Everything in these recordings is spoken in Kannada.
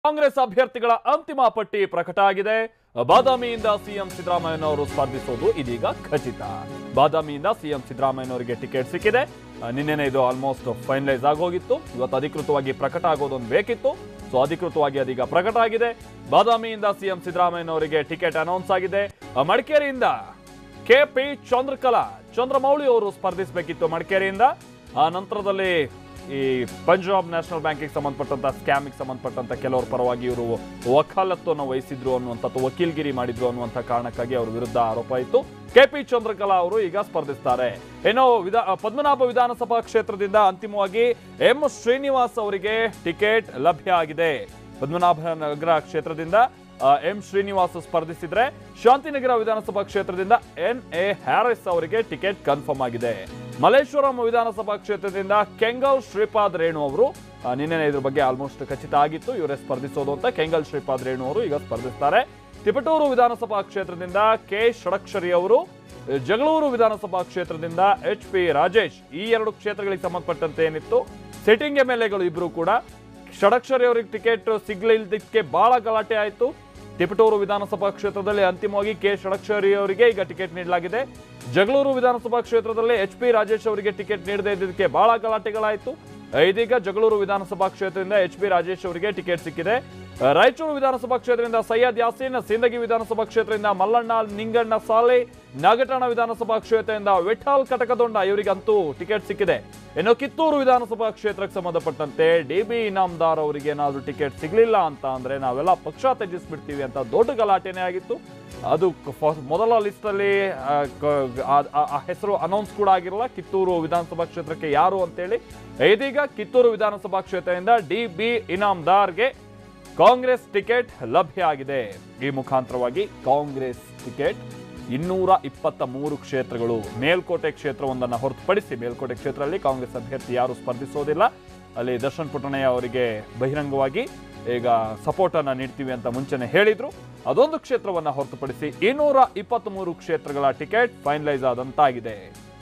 ಕಾಂಗ್ರೆಸ್ ಅಭ್ಯರ್ಥಿಗಳ ಅಂತಿಮ ಪಟ್ಟಿ ಪ್ರಕಟ ಆಗಿದೆ ಬಾದಾಮಿಯಿಂದ ಸಿಎಂ ಸಿದ್ದರಾಮಯ್ಯನವರು ಸ್ಪರ್ಧಿಸೋದು ಇದೀಗ ಖಚಿತ ಬಾದಾಮಿಯಿಂದ ಸಿಎಂ ಸಿದ್ದರಾಮಯ್ಯನವರಿಗೆ ಟಿಕೆಟ್ ಸಿಕ್ಕಿದೆ ಆ, ನಿನ್ನೆನೇ ಇದು ಆಲ್ಮೋಸ್ಟ್ ಫೈನಲೈಸ್ ಆಗೋಗಿತ್ತು ಇವತ್ತು ಅಧಿಕೃತವಾಗಿ ಪ್ರಕಟ ಆಗೋದೊಂದು ಬೇಕಿತ್ತು ಸೊ ಅಧಿಕೃತವಾಗಿ ಅದೀಗ ಪ್ರಕಟ ಆಗಿದೆ ಬಾದಾಮಿಯಿಂದ ಸಿಎಂ ಸಿದ್ದರಾಮಯ್ಯನವರಿಗೆ ಟಿಕೆಟ್ ಅನೌನ್ಸ್ ಆಗಿದೆ ಆ, ಮಡಿಕೇರಿಯಿಂದ ಕೆ ಪಿ ಚಂದ್ರಕಲಾ ಚಂದ್ರಮೌಳಿ ಅವರು ಸ್ಪರ್ಧಿಸಬೇಕಿತ್ತು ಮಡಿಕೇರಿಯಿಂದ ಆ ನಂತರದಲ್ಲಿ ಈ ಪಂಜಾಬ್ ನ್ಯಾಷನಲ್ ಬ್ಯಾಂಕಿಗೆ ಸಂಬಂಧಪಟ್ಟಂತ ಸ್ಕ್ಯಾಮಿಗೆ ಸಂಬಂಧಪಟ್ಟಂತ ಕೆಲವರ ಪರವಾಗಿ ಇವರು ವಕಾಲತ್ತನ್ನು ವಹಿಸಿದ್ರು ಅನ್ನುವಂಥದ್ದು ವಕೀಲ್ಗಿರಿ ಮಾಡಿದ್ರು ಅನ್ನುವಂಥ ಕಾರಣಕ್ಕಾಗಿ ಅವರ ವಿರುದ್ಧ ಆರೋಪ ಇತ್ತು ಕೆ ಪಿ ಚಂದ್ರಕಲಾ ಅವರು ಈಗ ಸ್ಪರ್ಧಿಸ್ತಾರೆ ಏನೋ ವಿಧಾ ಪದ್ಮನಾಭ ವಿಧಾನಸಭಾ ಕ್ಷೇತ್ರದಿಂದ ಅಂತಿಮವಾಗಿ ಎಂ ಶ್ರೀನಿವಾಸ್ ಅವರಿಗೆ ಟಿಕೆಟ್ ಲಭ್ಯ ಆಗಿದೆ ಪದ್ಮನಾಭ ನಗರ ಕ್ಷೇತ್ರದಿಂದ ಆ, ಎಂ ಶ್ರೀನಿವಾಸ್ ಸ್ಪರ್ಧಿಸಿದ್ರೆ ಶಾಂತಿನಗರ ವಿಧಾನಸಭಾ ಕ್ಷೇತ್ರದಿಂದ ಎನ್ ಎ ಹ್ಯಾರಿಸ್ ಅವರಿಗೆ ಟಿಕೆಟ್ ಕನ್ಫರ್ಮ್ ಆಗಿದೆ ಮಲ್ಲೇಶ್ವರಂ ವಿಧಾನಸಭಾ ಕ್ಷೇತ್ರದಿಂದ ಕೆಂಗಲ್ ಶ್ರೀಪಾದ್ ರೇಣು ಅವರು ಆ, ನಿನ್ನೆನೇ ಇದ್ರ ಬಗ್ಗೆ ಆಲ್ಮೋಸ್ಟ್ ಖಚಿತ ಆಗಿತ್ತು ಇವರೇ ಸ್ಪರ್ಧಿಸೋದು ಅಂತ ಕೆಂಗಲ್ ಶ್ರೀಪಾದ್ ರೇಣು ಅವರು ಈಗ ಸ್ಪರ್ಧಿಸ್ತಾರೆ ತಿಪಟೂರು ವಿಧಾನಸಭಾ ಕ್ಷೇತ್ರದಿಂದ ಕೆ ಷಡಕ್ಷರಿ ಅವರು ಜಗಳೂರು ವಿಧಾನಸಭಾ ಕ್ಷೇತ್ರದಿಂದ ಎಚ್ ಪಿ ರಾಜೇಶ್ ಈ ಎರಡು ಕ್ಷೇತ್ರಗಳಿಗೆ ಸಂಬಂಧಪಟ್ಟಂತೆ ಏನಿತ್ತು ಸಿಟ್ಟಿಂಗ್ ಎಂ ಎಲ್ ಎಗಳು ಇಬ್ರು ಕೂಡ ಷಡಕ್ಷರಿ ಅವರಿಗೆ ಟಿಕೆಟ್ ಸಿಗ್ಲಿಲ್ದಕ್ಕೆ ಬಹಳ ಗಲಾಟೆ ಆಯಿತು ತಿಪಟೂರು ವಿಧಾನಸಭಾ ಕ್ಷೇತ್ರದಲ್ಲಿ ಅಂತಿಮವಾಗಿ ಕೆ ಷಡಕ್ಷರಿ ಅವರಿಗೆ ಈಗ ಟಿಕೆಟ್ ನೀಡಲಾಗಿದೆ ಜಗಳೂರು ವಿಧಾನಸಭಾ ಕ್ಷೇತ್ರದಲ್ಲಿ ಎಚ್ ಪಿ ರಾಜೇಶ್ ಅವರಿಗೆ ಟಿಕೆಟ್ ನೀಡದೇ ಇದ್ದಕ್ಕೆ ಬಹಳ ಗಲಾಟೆಗಳಾಯಿತು ಇದೀಗ ಜಗಳೂರು ವಿಧಾನಸಭಾ ಕ್ಷೇತ್ರದಿಂದ ಎಚ್ ಪಿ ರಾಜೇಶ್ ಅವರಿಗೆ ಟಿಕೆಟ್ ಸಿಕ್ಕಿದೆ ರಾಯಚೂರು ವಿಧಾನಸಭಾ ಕ್ಷೇತ್ರದಿಂದ ಸೈಯದ್ ಯಾಸೀನ್ ಸಿಂದಗಿ ವಿಧಾನಸಭಾ ಕ್ಷೇತ್ರದಿಂದ ಮಲ್ಲಣ್ಣ ನಿಂಗಣ್ಣ ಸಾಲೆ ನಾಗಠಾಣ ವಿಧಾನಸಭಾ ಕ್ಷೇತ್ರದಿಂದ ವಿಠಲ್ ಕಟಕದೊಂಡ ಇವರಿಗಂತೂ ಟಿಕೆಟ್ ಸಿಕ್ಕಿದೆ ಇನ್ನು ಕಿತ್ತೂರು ವಿಧಾನಸಭಾ ಕ್ಷೇತ್ರಕ್ಕೆ ಸಂಬಂಧಪಟ್ಟಂತೆ ಡಿ ಬಿ ಇನಾಮ್ದಾರ್ ಅವರಿಗೆ ಏನಾದರೂ ಟಿಕೆಟ್ ಸಿಗ್ಲಿಲ್ಲ ಅಂತ ಅಂದ್ರೆ ನಾವೆಲ್ಲ ಪಕ್ಷ ತ್ಯಜಿಸ್ಬಿಡ್ತೀವಿ ಅಂತ ದೊಡ್ಡ ಗಲಾಟೆನೇ ಆಗಿತ್ತು ಅದು ಫ- ಮೊದಲ ಲಿಸ್ಟ್ ಅಲ್ಲಿ ಆ, ಕ- ಆ- ಆ- ಆ ಹೆಸರು ಅನೌನ್ಸ್ ಕೂಡ ಆಗಿರಲ್ಲ ಕಿತ್ತೂರು ವಿಧಾನಸಭಾ ಕ್ಷೇತ್ರಕ್ಕೆ ಯಾರು ಅಂತೇಳಿ ಇದೀಗ ಕಿತ್ತೂರು ವಿಧಾನಸಭಾ ಕ್ಷೇತ್ರದಿಂದ ಡಿ ಬಿ ಇನಾಮ್ದಾರ್ಗೆ ಕಾಂಗ್ರೆಸ್ ಟಿಕೆಟ್ ಲಭ್ಯ ಆಗಿದೆ ಈ ಮುಖಾಂತರವಾಗಿ ಕಾಂಗ್ರೆಸ್ ಟಿಕೆಟ್ ಇನ್ನೂರ ಇಪ್ಪತ್ತ ಮೂರು ಕ್ಷೇತ್ರಗಳು ಮೇಲ್ಕೋಟೆ ಕ್ಷೇತ್ರವೊಂದನ್ನು ಹೊರತುಪಡಿಸಿ ಮೇಲ್ಕೋಟೆ ಕ್ಷೇತ್ರದಲ್ಲಿ ಕಾಂಗ್ರೆಸ್ ಅಭ್ಯರ್ಥಿ ಯಾರು ಸ್ಪರ್ಧಿಸೋದಿಲ್ಲ ಅಲ್ಲಿ ದರ್ಶನ್ ಪುಟ್ಟಣಯ್ಯ ಅವರಿಗೆ ಬಹಿರಂಗವಾಗಿ ಈಗ ಸಪೋರ್ಟ್ ಅನ್ನ ನೀಡ್ತೀವಿ ಅಂತ ಮುಂಚೆನೆ ಹೇಳಿದ್ರು ಅದೊಂದು ಕ್ಷೇತ್ರವನ್ನ ಹೊರತುಪಡಿಸಿ ಇನ್ನೂರ ಇಪ್ಪತ್ತ್ ಮೂರು ಕ್ಷೇತ್ರಗಳ ಟಿಕೆಟ್ ಫೈನಲೈಸ್ ಆದಂತಾಗಿದೆ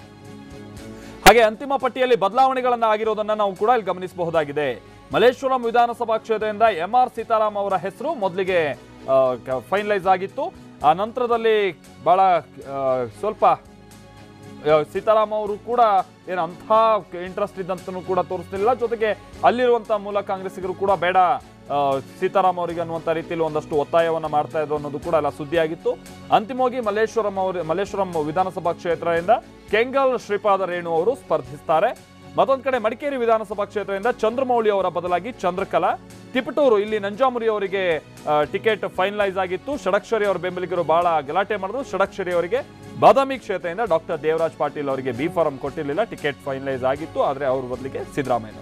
ಹಾಗೆ ಅಂತಿಮ ಪಟ್ಟಿಯಲ್ಲಿ ಬದಲಾವಣೆಗಳನ್ನ ಆಗಿರೋದನ್ನ ನಾವು ಕೂಡ ಇಲ್ಲಿ ಗಮನಿಸಬಹುದಾಗಿದೆ ಮಲ್ಲೇಶ್ವರಂ ವಿಧಾನಸಭಾ ಕ್ಷೇತ್ರದಿಂದ ಎಂ ಆರ್ ಸೀತಾರಾಮ್ ಅವರ ಹೆಸರು ಮೊದಲಿಗೆ ಫೈನಲೈಸ್ ಆಗಿತ್ತು ಆ ನಂತರದಲ್ಲಿ ಬಹಳ ಆ, ಸ್ವಲ್ಪ ಆ, ಸೀತಾರಾಮ್ ಅವರು ಕೂಡ ಏನು ಅಂಥ ಇಂಟ್ರೆಸ್ಟ್ ಇದ್ದಂತನೂ ಕೂಡ ತೋರಿಸ್ತಿಲ್ಲ ಜೊತೆಗೆ ಅಲ್ಲಿರುವಂಥ ಮೂಲ ಕಾಂಗ್ರೆಸ್ಸಿಗರು ಕೂಡ ಬೇಡ ಆ, ಸೀತಾರಾಮ್ ಅವರಿಗೆ ಅನ್ನುವಂಥ ರೀತಿಯಲ್ಲಿ ಒಂದಷ್ಟು ಒತ್ತಾಯವನ್ನ ಮಾಡ್ತಾ ಇದ್ರು ಅನ್ನೋದು ಕೂಡ ಎಲ್ಲ ಸುದ್ದಿಯಾಗಿತ್ತು ಅಂತಿಮವಾಗಿ ಮಲ್ಲೇಶ್ವರಂ ಅವರು ಮಲ್ಲೇಶ್ವರಂ ವಿಧಾನಸಭಾ ಕ್ಷೇತ್ರದಿಂದ ಕೆಂಗಲ್ ಶ್ರೀಪಾದ ರೇಣು ಅವರು ಸ್ಪರ್ಧಿಸ್ತಾರೆ ಮತ್ತೊಂದು ಕಡೆ ಮಡಿಕೇರಿ ವಿಧಾನಸಭಾ ಕ್ಷೇತ್ರದಿಂದ ಚಂದ್ರಮೌಳಿ ಅವರ ಬದಲಾಗಿ ಚಂದ್ರಕಲಾ ತಿಪಟೂರು ಇಲ್ಲಿ ನಂಜಾಮುರಿ ಅವರಿಗೆ ಆ, ಟಿಕೆಟ್ ಫೈನಲೈಸ್ ಆಗಿತ್ತು ಷಡಕ್ಷರಿ ಅವರ ಬೆಂಬಲಿಗರು ಬಹಳ ಗಲಾಟೆ ಮಾಡಿದ್ರು ಷಡಕ್ಷರಿ ಅವರಿಗೆ ಬಾದಾಮಿ ಕ್ಷೇತ್ರದಿಂದ ಡಾಕ್ಟರ್ ದೇವರಾಜ್ ಪಾಟೀಲ್ ಅವರಿಗೆ ಬಿ ಫಾರಂ ಕೊಟ್ಟಿರಲಿಲ್ಲ ಟಿಕೆಟ್ ಫೈನಲೈಸ್ ಆಗಿತ್ತು ಆದರೆ ಅವ್ರ ಬದಲಿಗೆ ಸಿದ್ದರಾಮಯ್ಯ ಅವರು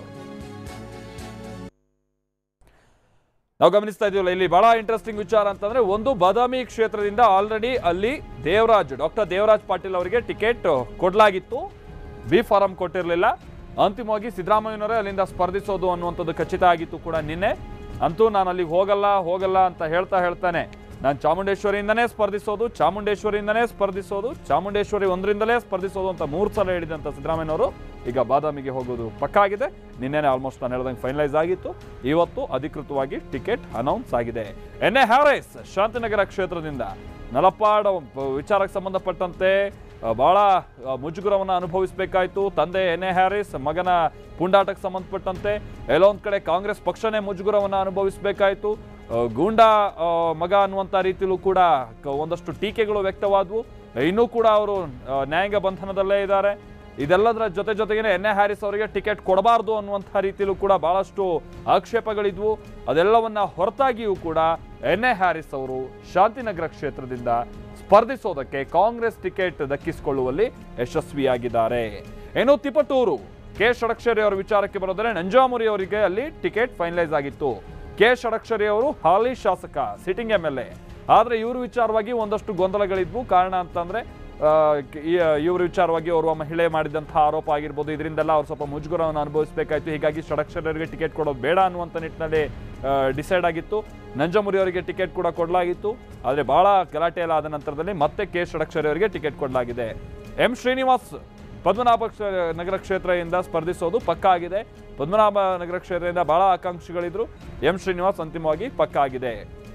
ನಾವು ಗಮನಿಸ್ತಾ ಇದೀವಲ್ಲ ಇಲ್ಲಿ ಬಹಳ ಇಂಟ್ರೆಸ್ಟಿಂಗ್ ವಿಚಾರ ಅಂತಂದ್ರೆ ಒಂದು ಬಾದಾಮಿ ಕ್ಷೇತ್ರದಿಂದ ಆಲ್ರೆಡಿ ಅಲ್ಲಿ ದೇವರಾಜ್ ಡಾಕ್ಟರ್ ದೇವರಾಜ್ ಪಾಟೀಲ್ ಅವರಿಗೆ ಟಿಕೆಟ್ ಕೊಡಲಾಗಿತ್ತು ಬಿ ಫಾರಂ ಕೊಟ್ಟಿರಲಿಲ್ಲ ಅಂತಿಮವಾಗಿ ಸಿದ್ದರಾಮಯ್ಯನವರೇ ಅಲ್ಲಿಂದ ಸ್ಪರ್ಧಿಸೋದು ಅನ್ನುವಂಥದ್ದು ಖಚಿತ ಆಗಿತ್ತು ಕೂಡ ನಿನ್ನೆ ಅಂತೂ ನಾನು ಅಲ್ಲಿಗೆ ಹೋಗಲ್ಲ ಹೋಗಲ್ಲ ಅಂತ ಹೇಳ್ತಾ ಹೇಳ್ತಾನೆ ನಾನು ಚಾಮುಂಡೇಶ್ವರಿಯಿಂದನೇ ಸ್ಪರ್ಧಿಸೋದು ಚಾಮುಂಡೇಶ್ವರಿಯಿಂದನೇ ಸ್ಪರ್ಧಿಸೋದು ಚಾಮುಂಡೇಶ್ವರಿ ಒಂದರಿಂದಲೇ ಸ್ಪರ್ಧಿಸೋದು ಅಂತ ಮೂರು ಸಲ ಹೇಳಿದಂಥ ಸಿದ್ದರಾಮಯ್ಯನವರು ಈಗ ಬಾದಾಮಿಗೆ ಹೋಗೋದು ಪಕ್ಕಾ ಆಗಿದೆ ನಿನ್ನೆನೇ ಆಲ್ಮೋಸ್ಟ್ ನಾನು ಹೇಳ್ದಂಗೆ ಫೈನಲೈಸ್ ಆಗಿತ್ತು ಇವತ್ತು ಅಧಿಕೃತವಾಗಿ ಟಿಕೆಟ್ ಅನೌನ್ಸ್ ಆಗಿದೆ ಎನ್ ಎ ಹ್ಯಾರಿಸ್ ಶಾಂತಿನಗರ ಕ್ಷೇತ್ರದಿಂದ ನಲಪಾಡ ವಿಚಾರಕ್ಕೆ ಸಂಬಂಧಪಟ್ಟಂತೆ ಆ, ಬಹಳ ಆ, ಮುಜುಗರವನ್ನು ಅನುಭವಿಸಬೇಕಾಯಿತು ತಂದೆ ಎನ್ ಎ ಹ್ಯಾರಿಸ್ ಮಗನ ಪುಂಡಾಟಕ್ಕೆ ಸಂಬಂಧಪಟ್ಟಂತೆ ಎಲ್ಲೋ ಒಂದ್ ಕಡೆ ಕಾಂಗ್ರೆಸ್ ಪಕ್ಷನೇ ಮುಜುಗರವನ್ನು ಅನುಭವಿಸಬೇಕಾಯಿತು ಗೂಂಡಾ ಆ, ಮಗ ಅನ್ನುವಂಥ ರೀತಿಯಲ್ಲೂ ಕೂಡ ಕ- ಒಂದಷ್ಟು ಟೀಕೆಗಳು ವ್ಯಕ್ತವಾದವು ಇನ್ನೂ ಕೂಡ ಅವರು ಆ, ನ್ಯಾಯಾಂಗ ಬಂಧನದಲ್ಲೇ ಇದ್ದಾರೆ ಇದೆಲ್ಲದರ ಜೊತೆ ಜೊತೆಗೇನೆ ಎನ್ ಎ ಹ್ಯಾರಿಸ್ ಅವರಿಗೆ ಟಿಕೆಟ್ ಕೊಡಬಾರ್ದು ಅನ್ನುವಂಥ ರೀತಿಯಲ್ಲೂ ಕೂಡ ಬಹಳಷ್ಟು ಆಕ್ಷೇಪಗಳಿದ್ವು ಅದೆಲ್ಲವನ್ನ ಹೊರತಾಗಿಯೂ ಕೂಡ ಎನ್ ಎ ಹ್ಯಾರಿಸ್ ಅವರು ಶಾಂತಿನಗರ ಕ್ಷೇತ್ರದಿಂದ ಸ್ಪರ್ಧಿಸೋದಕ್ಕೆ ಕಾಂಗ್ರೆಸ್ ಟಿಕೆಟ್ ದಕ್ಕಿಸಿಕೊಳ್ಳುವಲ್ಲಿ ಯಶಸ್ವಿಯಾಗಿದ್ದಾರೆ ಏನು ತಿಪಟೂರು ಕೆ ಷಡಕ್ಷರಿ ಅವರ ವಿಚಾರಕ್ಕೆ ಬರೋದ್ರೆ ನಂಜಾಮುರಿ ಅವರಿಗೆ ಅಲ್ಲಿ ಟಿಕೆಟ್ ಫೈನಲೈಸ್ ಆಗಿತ್ತು ಕೆ ಷಡಕ್ಷರಿ ಅವರು ಹಾಲಿ ಶಾಸಕ ಸಿಟ್ಟಿಂಗ್ ಎಂ ಎಲ್ ಎ ಆದ್ರೆ ಇವ್ರ ವಿಚಾರವಾಗಿ ಒಂದಷ್ಟು ಗೊಂದಲಗಳಿದ್ವು ಕಾರಣ ಅಂತಂದ್ರೆ ಆ, ಈ- ಇವ್ರ ವಿಚಾರವಾಗಿ ಓರ್ವ ಮಹಿಳೆ ಮಾಡಿದಂತಹ ಆರೋಪ ಆಗಿರ್ಬೋದು ಇದರಿಂದೆಲ್ಲ ಅವ್ರು ಸ್ವಲ್ಪ ಮುಜುಗರವನ್ನು ಅನುಭವಿಸಬೇಕಾಯ್ತು ಹೀಗಾಗಿ ಷಡಕ್ಷರರಿಗೆ ಟಿಕೆಟ್ ಕೊಡೋದು ಬೇಡ ಅನ್ನುವಂಥ ನಿಟ್ಟಿನಲ್ಲಿ ಡಿಸೈಡ್ ಆಗಿತ್ತು ನಂಜಮುರಿ ಅವರಿಗೆ ಟಿಕೆಟ್ ಕೂಡ ಕೊಡಲಾಗಿತ್ತು ಆದರೆ ಬಹಳ ಗಲಾಟೆ ಎಲ್ಲ ಆದ ನಂತರದಲ್ಲಿ ಮತ್ತೆ ಕೆ ಷಡಕ್ಷರಿ ಅವರಿಗೆ ಟಿಕೆಟ್ ಕೊಡಲಾಗಿದೆ ಎಂ ಶ್ರೀನಿವಾಸ್ ಪದ್ಮನಾಭ ಕ್ಷ- ನಗರ ಕ್ಷೇತ್ರದಿಂದ ಸ್ಪರ್ಧಿಸೋದು ಪಕ್ಕಾ ಆಗಿದೆ ಪದ್ಮನಾಭ ನಗರ ಕ್ಷೇತ್ರದಿಂದ ಬಹಳ ಆಕಾಂಕ್ಷಿಗಳಿದ್ರು ಎಂ ಶ್ರೀನಿವಾಸ್ ಅಂತಿಮವಾಗಿ ಪಕ್ಕ ಆಗಿದೆ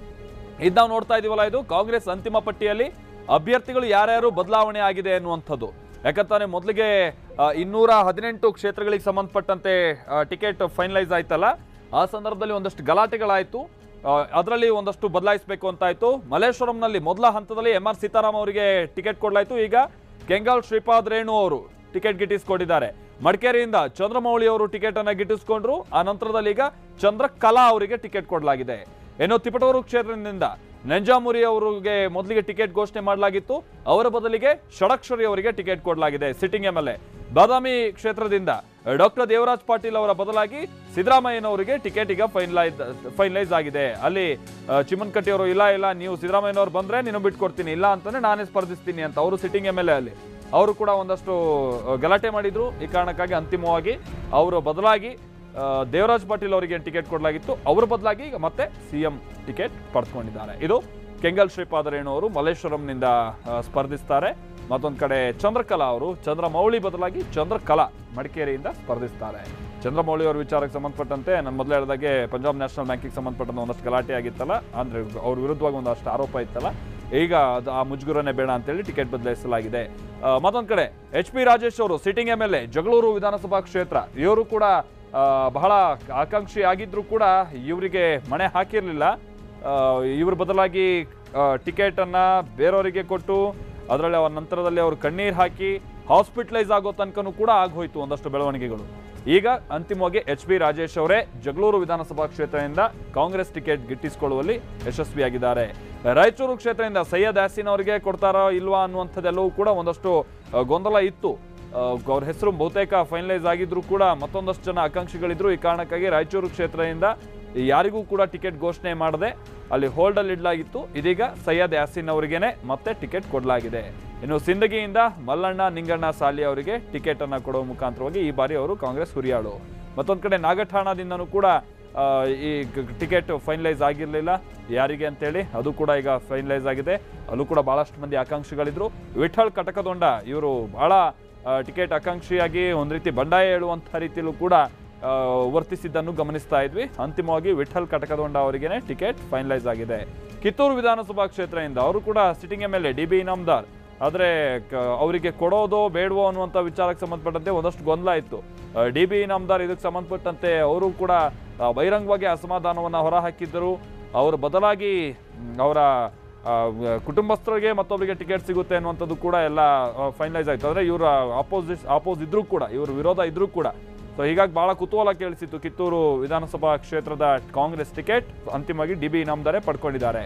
ಇದು ನಾವು ನೋಡ್ತಾ ಇದೀವಲ್ಲ ಇದು ಕಾಂಗ್ರೆಸ್ ಅಂತಿಮ ಪಟ್ಟಿಯಲ್ಲಿ ಅಭ್ಯರ್ಥಿಗಳು ಯಾರ್ಯಾರು ಬದಲಾವಣೆ ಆಗಿದೆ ಅನ್ನುವಂಥದ್ದು ಯಾಕಂತಾನೆ ಮೊದಲಿಗೆ ಇನ್ನೂರ ಹದಿನೆಂಟು ಕ್ಷೇತ್ರಗಳಿಗೆ ಸಂಬಂಧಪಟ್ಟಂತೆ ಟಿಕೆಟ್ ಫೈನಲೈಸ್ ಆಯ್ತಲ್ಲ ಆ ಸಂದರ್ಭದಲ್ಲಿ ಒಂದಷ್ಟು ಗಲಾಟೆಗಳಾಯಿತು ಅದರಲ್ಲಿ ಒಂದಷ್ಟು ಬದಲಾಯಿಸಬೇಕು ಅಂತಾಯ್ತು ಮಲ್ಲೇಶ್ವರಂನಲ್ಲಿ ಮೊದಲ ಹಂತದಲ್ಲಿ ಎಂ ಆರ್ ಸೀತಾರಾಮ್ ಅವರಿಗೆ ಟಿಕೆಟ್ ಕೊಡಲಾಯಿತು ಈಗ ಕೆಂಗಲ್ ಶ್ರೀಪಾದ್ ರೇಣು ಅವರು ಟಿಕೆಟ್ ಗಿಟ್ಟಿಸ್ಕೊಂಡಿದ್ದಾರೆ ಮಡಿಕೇರಿಯಿಂದ ಚಂದ್ರಮೌಳಿ ಅವರು ಟಿಕೆಟ್ ಅನ್ನ ಗಿಟ್ಟಿಸ್ಕೊಂಡ್ರು ಆ ನಂತರದಲ್ಲಿ ಈಗ ಚಂದ್ರಕಲಾ ಅವರಿಗೆ ಟಿಕೆಟ್ ಕೊಡಲಾಗಿದೆ ಇನ್ನು ತಿಪಟೂರು ಕ್ಷೇತ್ರದಿಂದ ನಂಜಾಮುರಿ ಅವರಿಗೆ ಮೊದಲಿಗೆ ಟಿಕೆಟ್ ಘೋಷಣೆ ಮಾಡಲಾಗಿತ್ತು ಅವರ ಬದಲಿಗೆ ಷಡಕ್ಷರಿ ಅವರಿಗೆ ಟಿಕೆಟ್ ಕೊಡಲಾಗಿದೆ sitting M L A Badami ಕ್ಷೇತ್ರದಿಂದ ಡಾಕ್ಟರ್ ದೇವರಾಜ್ ಪಾಟೀಲ್ ಅವರ ಬದಲಾಗಿ ಸಿದ್ದರಾಮಯ್ಯನವರಿಗೆ ಟಿಕೆಟ್ ಈಗ ಫೈನಲೈಸ್ ಫೈನಲೈಸ್ ಆಗಿದೆ ಅಲ್ಲಿ ಆ, ಚಿಮ್ಮನಕಟ್ಟಿ ಅವರು ಇಲ್ಲ ಇಲ್ಲ ನೀವು ಸಿದ್ದರಾಮಯ್ಯನವ್ರು ಬಂದ್ರೆ ನೀನು ಬಿಟ್ಕೊಡ್ತೀನಿ ಇಲ್ಲ ಅಂತಂದ್ರೆ ನಾನೇ ಸ್ಪರ್ಧಿಸ್ತೀನಿ ಅಂತ ಅವರು ಸಿಟ್ಟಿಂಗ್ ಎಂ ಎಲ್ ಎ ಅಲ್ಲಿ ಅವರು ಕೂಡ ಒಂದಷ್ಟು ಆ, ಗಲಾಟೆ ಮಾಡಿದ್ರು ಈ ಕಾರಣಕ್ಕಾಗಿ ಅಂತಿಮವಾಗಿ ಅವರು ಬದಲಾಗಿ ಆ, ದೇವರಾಜ್ ಪಾಟೀಲ್ ಅವರಿಗೆ ಟಿಕೆಟ್ ಕೊಡಲಾಗಿತ್ತು ಅವರ ಬದಲಾಗಿ ಈಗ ಮತ್ತೆ ಸಿಎಂ ಟಿಕೆಟ್ ಪಡೆದುಕೊಂಡಿದ್ದಾರೆ ಇದು ಕೆಂಗಲ್ ಶ್ರೀಪಾದ ರೇಣು ಅವರು ಮಲ್ಲೇಶ್ವರಂನಿಂದ ಆ, ಸ್ಪರ್ಧಿಸ್ತಾರೆ ಮತ್ತೊಂದು ಕಡೆ ಚಂದ್ರಕಲಾ ಅವರು ಚಂದ್ರಮೌಳಿ ಬದಲಾಗಿ ಚಂದ್ರಕಲಾ ಮಡಿಕೇರಿಯಿಂದ ಸ್ಪರ್ಧಿಸ್ತಾರೆ ಚಂದ್ರಮೌಳಿ ಅವರ ವಿಚಾರಕ್ಕೆ ಸಂಬಂಧಪಟ್ಟಂತೆ ನಾನು ಮೊದಲೇ ಹೇಳಿದಾಗೆ ಪಂಜಾಬ್ ನ್ಯಾಷನಲ್ ಬ್ಯಾಂಕಿಗೆ ಸಂಬಂಧಪಟ್ಟಂತೆ ಒಂದಷ್ಟು ಗಲಾಟೆ ಆಗಿತ್ತಲ್ಲ ಅಂದ್ರೆ ಅವ್ರ ವಿರುದ್ಧವಾಗಿ ಒಂದಷ್ಟು ಆರೋಪ ಇತ್ತಲ್ಲ ಈಗ ಅದು ಆ ಮುಜುಗುರನೇ ಬೇಡ ಅಂತೇಳಿ ಟಿಕೆಟ್ ಬದಲಾಯಿಸಲಾಗಿದೆ ಆ, ಮತ್ತೊಂದ್ ಕಡೆ ಎಚ್ ಪಿ ರಾಜೇಶ್ ಅವರು sitting M L A Jagalur ವಿಧಾನಸಭಾ ಕ್ಷೇತ್ರ ಇವರು ಕೂಡ ಆ, ಬಹಳ ಆಕಾಂಕ್ಷಿ ಆಗಿದ್ರು ಕೂಡ ಇವರಿಗೆ ಮಣೆ ಹಾಕಿರ್ಲಿಲ್ಲ ಆ, ಇವ್ರ ಬದಲಾಗಿ ಟಿಕೆಟ್ ಅನ್ನ ಬೇರೆಯವರಿಗೆ ಕೊಟ್ಟು ಅದರಲ್ಲಿ ಅವರ ನಂತರದಲ್ಲಿ ಅವರು ಕಣ್ಣೀರ್ ಹಾಕಿ ಹಾಸ್ಪಿಟಲೈಸ್ ಆಗೋ ತನಕನೂ ಕೂಡ ಆಗೋಯ್ತು ಒಂದಷ್ಟು ಬೆಳವಣಿಗೆಗಳು ಈಗ ಅಂತಿಮವಾಗಿ ಎಚ್ ಬಿ ರಾಜೇಶ್ ಅವರೇ ಜಗಳೂರು ವಿಧಾನಸಭಾ ಕ್ಷೇತ್ರದಿಂದ ಕಾಂಗ್ರೆಸ್ ಟಿಕೆಟ್ ಗಿಟ್ಟಿಸಿಕೊಳ್ಳುವಲ್ಲಿ ಯಶಸ್ವಿಯಾಗಿದ್ದಾರೆ ರಾಯಚೂರು ಕ್ಷೇತ್ರದಿಂದ ಸೈಯದ್ ಯಾಸೀನ್ ಅವರಿಗೆ ಕೊಡ್ತಾರಾ ಇಲ್ವಾ ಅನ್ನುವಂಥದ್ದೆಲ್ಲವೂ ಕೂಡ ಒಂದಷ್ಟು ಆ, ಗೊಂದಲ ಇತ್ತು ಆ, ಅವ್ರ ಹೆಸರು ಬಹುತೇಕ ಫೈನಲೈಸ್ ಆಗಿದ್ರು ಕೂಡ ಮತ್ತೊಂದಷ್ಟು ಜನ ಆಕಾಂಕ್ಷಿಗಳಿದ್ರು ಈ ಕಾರಣಕ್ಕಾಗಿ ರಾಯಚೂರು ಕ್ಷೇತ್ರದಿಂದ ಯಾರಿಗೂ ಕೂಡ ಟಿಕೆಟ್ ಘೋಷಣೆ ಮಾಡದೆ ಅಲ್ಲಿ ಹೋಲ್ಡ್ ಅಲ್ಲಿ ಇಡಲಾಗಿತ್ತು ಇದೀಗ ಸೈಯದ್ ಯಾಸೀನ್ ಅವರಿಗೇನೆ ಮತ್ತೆ ಟಿಕೆಟ್ ಕೊಡಲಾಗಿದೆ ಇನ್ನು ಸಿಂದಗಿಯಿಂದ ಮಲ್ಲಣ್ಣ ನಿಂಗಣ್ಣ ಸಾಲಿ ಅವರಿಗೆ ಟಿಕೆಟ್ ಅನ್ನ ಕೊಡುವ ಮುಖಾಂತರವಾಗಿ ಈ ಬಾರಿ ಅವರು ಕಾಂಗ್ರೆಸ್ ಹುರಿಯಾಳು ಮತ್ತೊಂದು ಕಡೆ ನಾಗಠಾಣದಿಂದನೂ ಕೂಡ ಆ, ಈ ಟಿಕೆಟ್ ಫೈನಲೈಸ್ ಆಗಿರಲಿಲ್ಲ ಯಾರಿಗೆ ಅಂತೇಳಿ ಅದು ಕೂಡ ಈಗ ಫೈನಲೈಸ್ ಆಗಿದೆ ಅಲ್ಲೂ ಕೂಡ ಬಹಳಷ್ಟು ಮಂದಿ ಆಕಾಂಕ್ಷಿಗಳಿದ್ರು ವಿಠಲ್ ಕಟಕದೊಂಡ ಇವರು ಬಹಳ ಟಿಕೆಟ್ ಆಕಾಂಕ್ಷಿಯಾಗಿ ಒಂದು ರೀತಿ ಬಂಡಾಯ ಹೇಳುವಂಥ ರೀತಿಯಲ್ಲೂ ಕೂಡ ಆ, ವರ್ತಿಸಿದ್ದನ್ನು ಗಮನಿಸ್ತಾ ಇದ್ವಿ ಅಂತಿಮವಾಗಿ ವಿಠಲ್ ಕಟಕದೊಂಡ ಅವರಿಗೇನೆ ಟಿಕೆಟ್ ಫೈನಲೈಸ್ ಆಗಿದೆ ಕಿತ್ತೂರು ವಿಧಾನಸಭಾ ಕ್ಷೇತ್ರದಿಂದ ಅವರು ಕೂಡ sitting M L A D B Inamdar ಆದರೆ ಅವರಿಗೆ ಕೊಡೋದೋ ಬೇಡವೋ ಅನ್ನುವಂಥ ವಿಚಾರಕ್ಕೆ ಸಂಬಂಧಪಟ್ಟಂತೆ ಒಂದಷ್ಟು ಗೊಂದಲ ಇತ್ತು ಡಿ ಬಿ ಇನಾಮ್ದಾರ್ ಇದಕ್ಕೆ ಸಂಬಂಧಪಟ್ಟಂತೆ ಅವರು ಕೂಡ ಆ, ಬಹಿರಂಗವಾಗಿ ಅಸಮಾಧಾನವನ್ನು ಹೊರಹಾಕಿದ್ದರು ಅವರ ಬದಲಾಗಿ ಮ್, ಅವರ ಆ, ವ- ಕುಟುಂಬಸ್ಥರಿಗೆ ಮತ್ತೊಬ್ಬರಿಗೆ ಟಿಕೆಟ್ ಸಿಗುತ್ತೆ ಅನ್ನುವಂಥದ್ದು ಕೂಡ ಎಲ್ಲ ಫೈನಲೈಸ್ ಆಯಿತು ಅಂದರೆ ಇವರ ಆಪೋಸಿಟ್ ಆಪೋಸ್ ಇದ್ರೂ ಕೂಡ ಇವ್ರ ವಿರೋಧ ಇದ್ರೂ ಕೂಡ ಸೊ ಹೀಗಾಗಿ ಬಹಳ ಕುತೂಹಲ ಕೇಳಿಸಿತ್ತು ಕಿತ್ತೂರು ವಿಧಾನಸಭಾ ಕ್ಷೇತ್ರದ ಕಾಂಗ್ರೆಸ್ ಟಿಕೆಟ್ ಅಂತಿಮವಾಗಿ ಡಿ ಬಿ ಇನಾಮ್ದಾರೆ ಪಡ್ಕೊಂಡಿದ್ದಾರೆ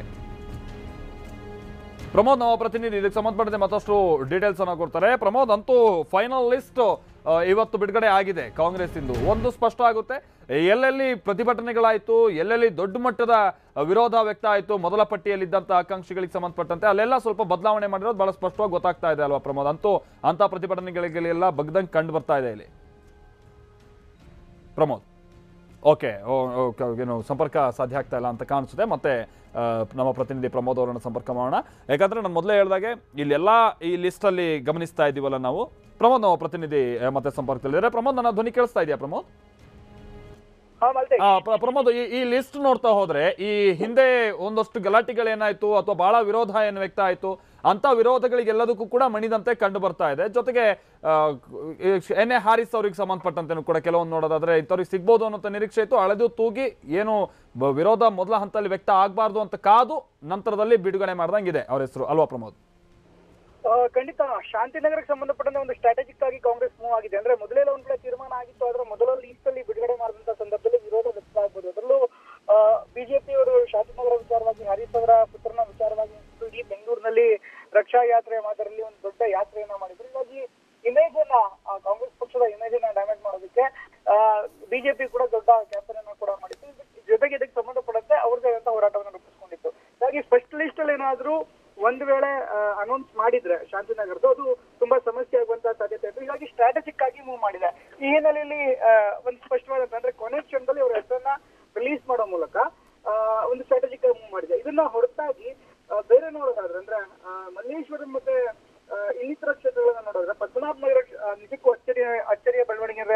ಪ್ರಮೋದ್ ನಮ್ಮ ಪ್ರತಿನಿಧಿ ಇದಕ್ಕೆ ಸಂಬಂಧಪಟ್ಟಂತೆ ಮತ್ತಷ್ಟು ಡೀಟೇಲ್ಸ್ ಅನ್ನ ಕೊಡ್ತಾರೆ ಪ್ರಮೋದ್ ಅಂತೂ ಫೈನಲ್ ಲಿಸ್ಟ್ ಇವತ್ತು ಬಿಡುಗಡೆ ಆಗಿದೆ ಕಾಂಗ್ರೆಸ್ ಇಂದು ಒಂದು ಸ್ಪಷ್ಟ ಆಗುತ್ತೆ ಎಲ್ಲೆಲ್ಲಿ ಪ್ರತಿಭಟನೆಗಳಾಯ್ತು ಎಲ್ಲೆಲ್ಲಿ ದೊಡ್ಡ ಮಟ್ಟದ ವಿರೋಧ ವ್ಯಕ್ತ ಆಯ್ತು ಮೊದಲ ಪಟ್ಟಿಯಲ್ಲಿದ್ದಂಥ ಆಕಾಂಕ್ಷಿಗಳಿಗೆ ಸಂಬಂಧಪಟ್ಟಂತೆ ಅಲ್ಲೆಲ್ಲ ಸ್ವಲ್ಪ ಬದಲಾವಣೆ ಮಾಡಿರೋದು ಬಹಳ ಸ್ಪಷ್ಟವಾಗಿ ಗೊತ್ತಾಗ್ತಾ ಇದೆ ಅಲ್ವಾ ಪ್ರಮೋದ್ ಅಂತೂ ಅಂತ ಪ್ರತಿಭಟನೆಗಳಿಗೆಲ್ಲ ಬಗ್ದಂಗೆ ಕಂಡು ಬರ್ತಾ ಇದೆ ಇಲ್ಲಿ ಪ್ರಮೋದ್ ಓಕೆ ಏನು ಸಂಪರ್ಕ ಸಾಧ್ಯ ಆಗ್ತಾ ಇಲ್ಲ ಅಂತ ಕಾಣಿಸುತ್ತೆ ಮತ್ತೆ ಆ, ನಮ್ಮ ಪ್ರತಿನಿಧಿ ಪ್ರಮೋದ್ ಅವರನ್ನು ಸಂಪರ್ಕ ಮಾಡೋಣ ಯಾಕಂದ್ರೆ ನಾನು ಮೊದಲೇ ಹೇಳಿದಾಗೆ ಇಲ್ಲೆಲ್ಲ ಈ ಲಿಸ್ಟ್ ಅಲ್ಲಿ ಗಮನಿಸ್ತಾ ಇದೀವಲ್ಲ ನಾವು ಪ್ರಮೋದ್ ನಮ್ಮ ಪ್ರತಿನಿಧಿ ಆ, ಮತ್ತೆ ಸಂಪರ್ಕದಲ್ಲಿದ್ದಾರೆ ಪ್ರಮೋದ್ ನನ್ನ ಧ್ವನಿ ಕೇಳಿಸ್ತಾ ಇದೆಯಾ ಪ್ರಮೋದ್ ಹಾ ಮಲ್ತೆ ಆ, ಪ್ರ- ಪ್ರಮೋದ್ ಈ ಈ ಲಿಸ್ಟ್ ನೋಡ್ತಾ ಹೋದ್ರೆ ಈ ಹಿಂದೆ ಒಂದಷ್ಟು ಗಲಾಟೆಗಳೇನಾಯ್ತು ಅಥವಾ ಬಹಳ ವಿರೋಧ ಏನು ವ್ಯಕ್ತ ಆಯ್ತು ಅಂತ ವಿರೋಧಗಳಿಗೆಲ್ಲದಕ್ಕೂ ಕೂಡ ಮಣಿದಂತೆ ಕಂಡು ಬರ್ತಾ ಇದೆ ಜೊತೆಗೆ ಆ, ಈ ಎನ್ ಎ ಹಾರಿಸ್ ಅವ್ರಿಗೆ ಸಂಬಂಧಪಟ್ಟಂತೆನೂ ಕೂಡ ಕೆಲವೊಂದು ನೋಡೋದಾದ್ರೆ ಇಂಥವ್ರಿಗೆ ಸಿಗ್ಬೋದು ಅನ್ನೋ ನಿರೀಕ್ಷೆ ಇತ್ತು ಅಳೆದು ತೂಗಿ ಏನು ಬ- ವಿರೋಧ ಮೊದಲ ಹಂತದಲ್ಲಿ ವ್ಯಕ್ತ ಆಗಬಾರ್ದು ಅಂತ ಕಾದು ನಂತರದಲ್ಲಿ ಬಿಡುಗಡೆ ಮಾಡ್ದಂಗಿದೆ ಅವ್ರ ಹೆಸರು ಅಲ್ವಾ ಪ್ರಮೋದ್ ಆ, ಖಂಡಿತ ಶಾಂತಿನಗರಕ್ಕೆ ಸಂಬಂಧಪಟ್ಟಂತೆ ಒಂದು ಸ್ಟ್ರಾಟಜಿಕ್ ಆಗಿ ಕಾಂಗ್ರೆಸ್ ಮೂವ್ ಆಗಿದೆ ಅಂದ್ರೆ ಮೊದಲೆಲ್ಲ ಒಂದ್ ಕಡೆ ತೀರ್ಮಾನ ಆಗಿತ್ತು ಆದ್ರೆ ಮೊದಲ ಲೀಸ್ಟ್ ಅಲ್ಲಿ ಬಿಡುಗಡೆ ಮಾಡಿದಂತ ಸಂದರ್ಭದಲ್ಲಿ ವಿರೋಧ ವ್ಯಕ್ತ ಆಗ್ಬೋದು ಅದರಲ್ಲೂ ಬಿಜೆಪಿ ಅವರು ಶಾಂತಿನಗರ ವಿಚಾರವಾಗಿ ಹರೀಶ್ ಅವರ ಪುತ್ರನ ವಿಚಾರವಾಗಿ ಇಡೀ ಬೆಂಗಳೂರಿನಲ್ಲಿ ರಕ್ಷಾ ಯಾತ್ರೆ ಮಾದರಲ್ಲಿ ಒಂದು ದೊಡ್ಡ ಯಾತ್ರೆಯನ್ನ ಮಾಡಿದ್ರು ಹೀಗಾಗಿ ಇಮೇಜ್ ಅನ್ನ ಆ, ಕಾಂಗ್ರೆಸ್ ಪಕ್ಷದ ಇಮೇಜ್ ಅನ್ನ ಡ್ಯಾಮೇಜ್ ಮಾಡೋದಕ್ಕೆ ಬಿಜೆಪಿ ಕೂಡ ದೊಡ್ಡ ಕ್ಯಾಂಪೇನ್ ಅನ್ನ ಕೂಡ ಮಾಡಿತ್ತು ಇದಕ್ಕೆ- ಜೊತೆಗೆ ಇದಕ್ಕೆ ಸಂಬಂಧಪಟ್ಟಂತೆ ಅವ್ರದೇ ಆದಂತ ಹೋರಾಟವನ್ನು ರೂಪಿಸ್ಕೊಂಡಿತ್ತು ಹಾಗಾಗಿ ಫಸ್ಟ್ ಲಿಸ್ಟ್ ಅಲ್ಲಿ ಏನಾದ್ರೂ ಒಂದ್ ವೇಳೆ ಅನೌನ್ಸ್ ಮಾಡಿದ್ರೆ ಶಾಂತಿನಗರದ್ದು ಅದು ತುಂಬಾ ಸಮಸ್ಯೆ ಆಗುವಂತ ಸಾಧ್ಯತೆ ಇತ್ತು ಹೀಗಾಗಿ ಸ್ಟ್ರಾಟಜಿಕ್ ಆಗಿ ಮೂವ್ ಮಾಡಿದೆ ಈ ಹಿನ್ನೆಲೆಯಲ್ಲಿ ಆ, ಒಂದು ಸ್ಪಷ್ಟವಾದ ಅಂದ್ರೆ ಕೊನೆ ಕ್ಷಣದಲ್ಲಿ ಅವ್ರ ಹೆಸರನ್ನ ರಿಲೀಸ್ ಮಾಡೋ ಮೂಲಕ ಆ, ಒಂದು ಸ್ಟ್ರಾಟಜಿಕ್ ಆಗಿ ಮೂವ್ ಮಾಡಿದೆ ಇದನ್ನ ಹೊರತಾಗಿ ಆ, ಬೇರೆ ನೋಡೋದಾದ್ರೆ ಅಂದ್ರೆ ಆ, ಮಲ್ಲೇಶ್ವರಂ ಮತ್ತೆ ಆ, ಇನ್ನಿತರ ಕ್ಷೇತ್ರಗಳನ್ನ ನೋಡಿದ್ರೆ ಪದ್ಮನಾಭ ನಗರ ಕ್ಷ- ಆ, ನಿಜಕ್ಕೂ ಅಚ್ಚರಿಯ ಅಚ್ಚರಿಯ ಬೆಳವಣಿಗೆ ಅಂದ್ರೆ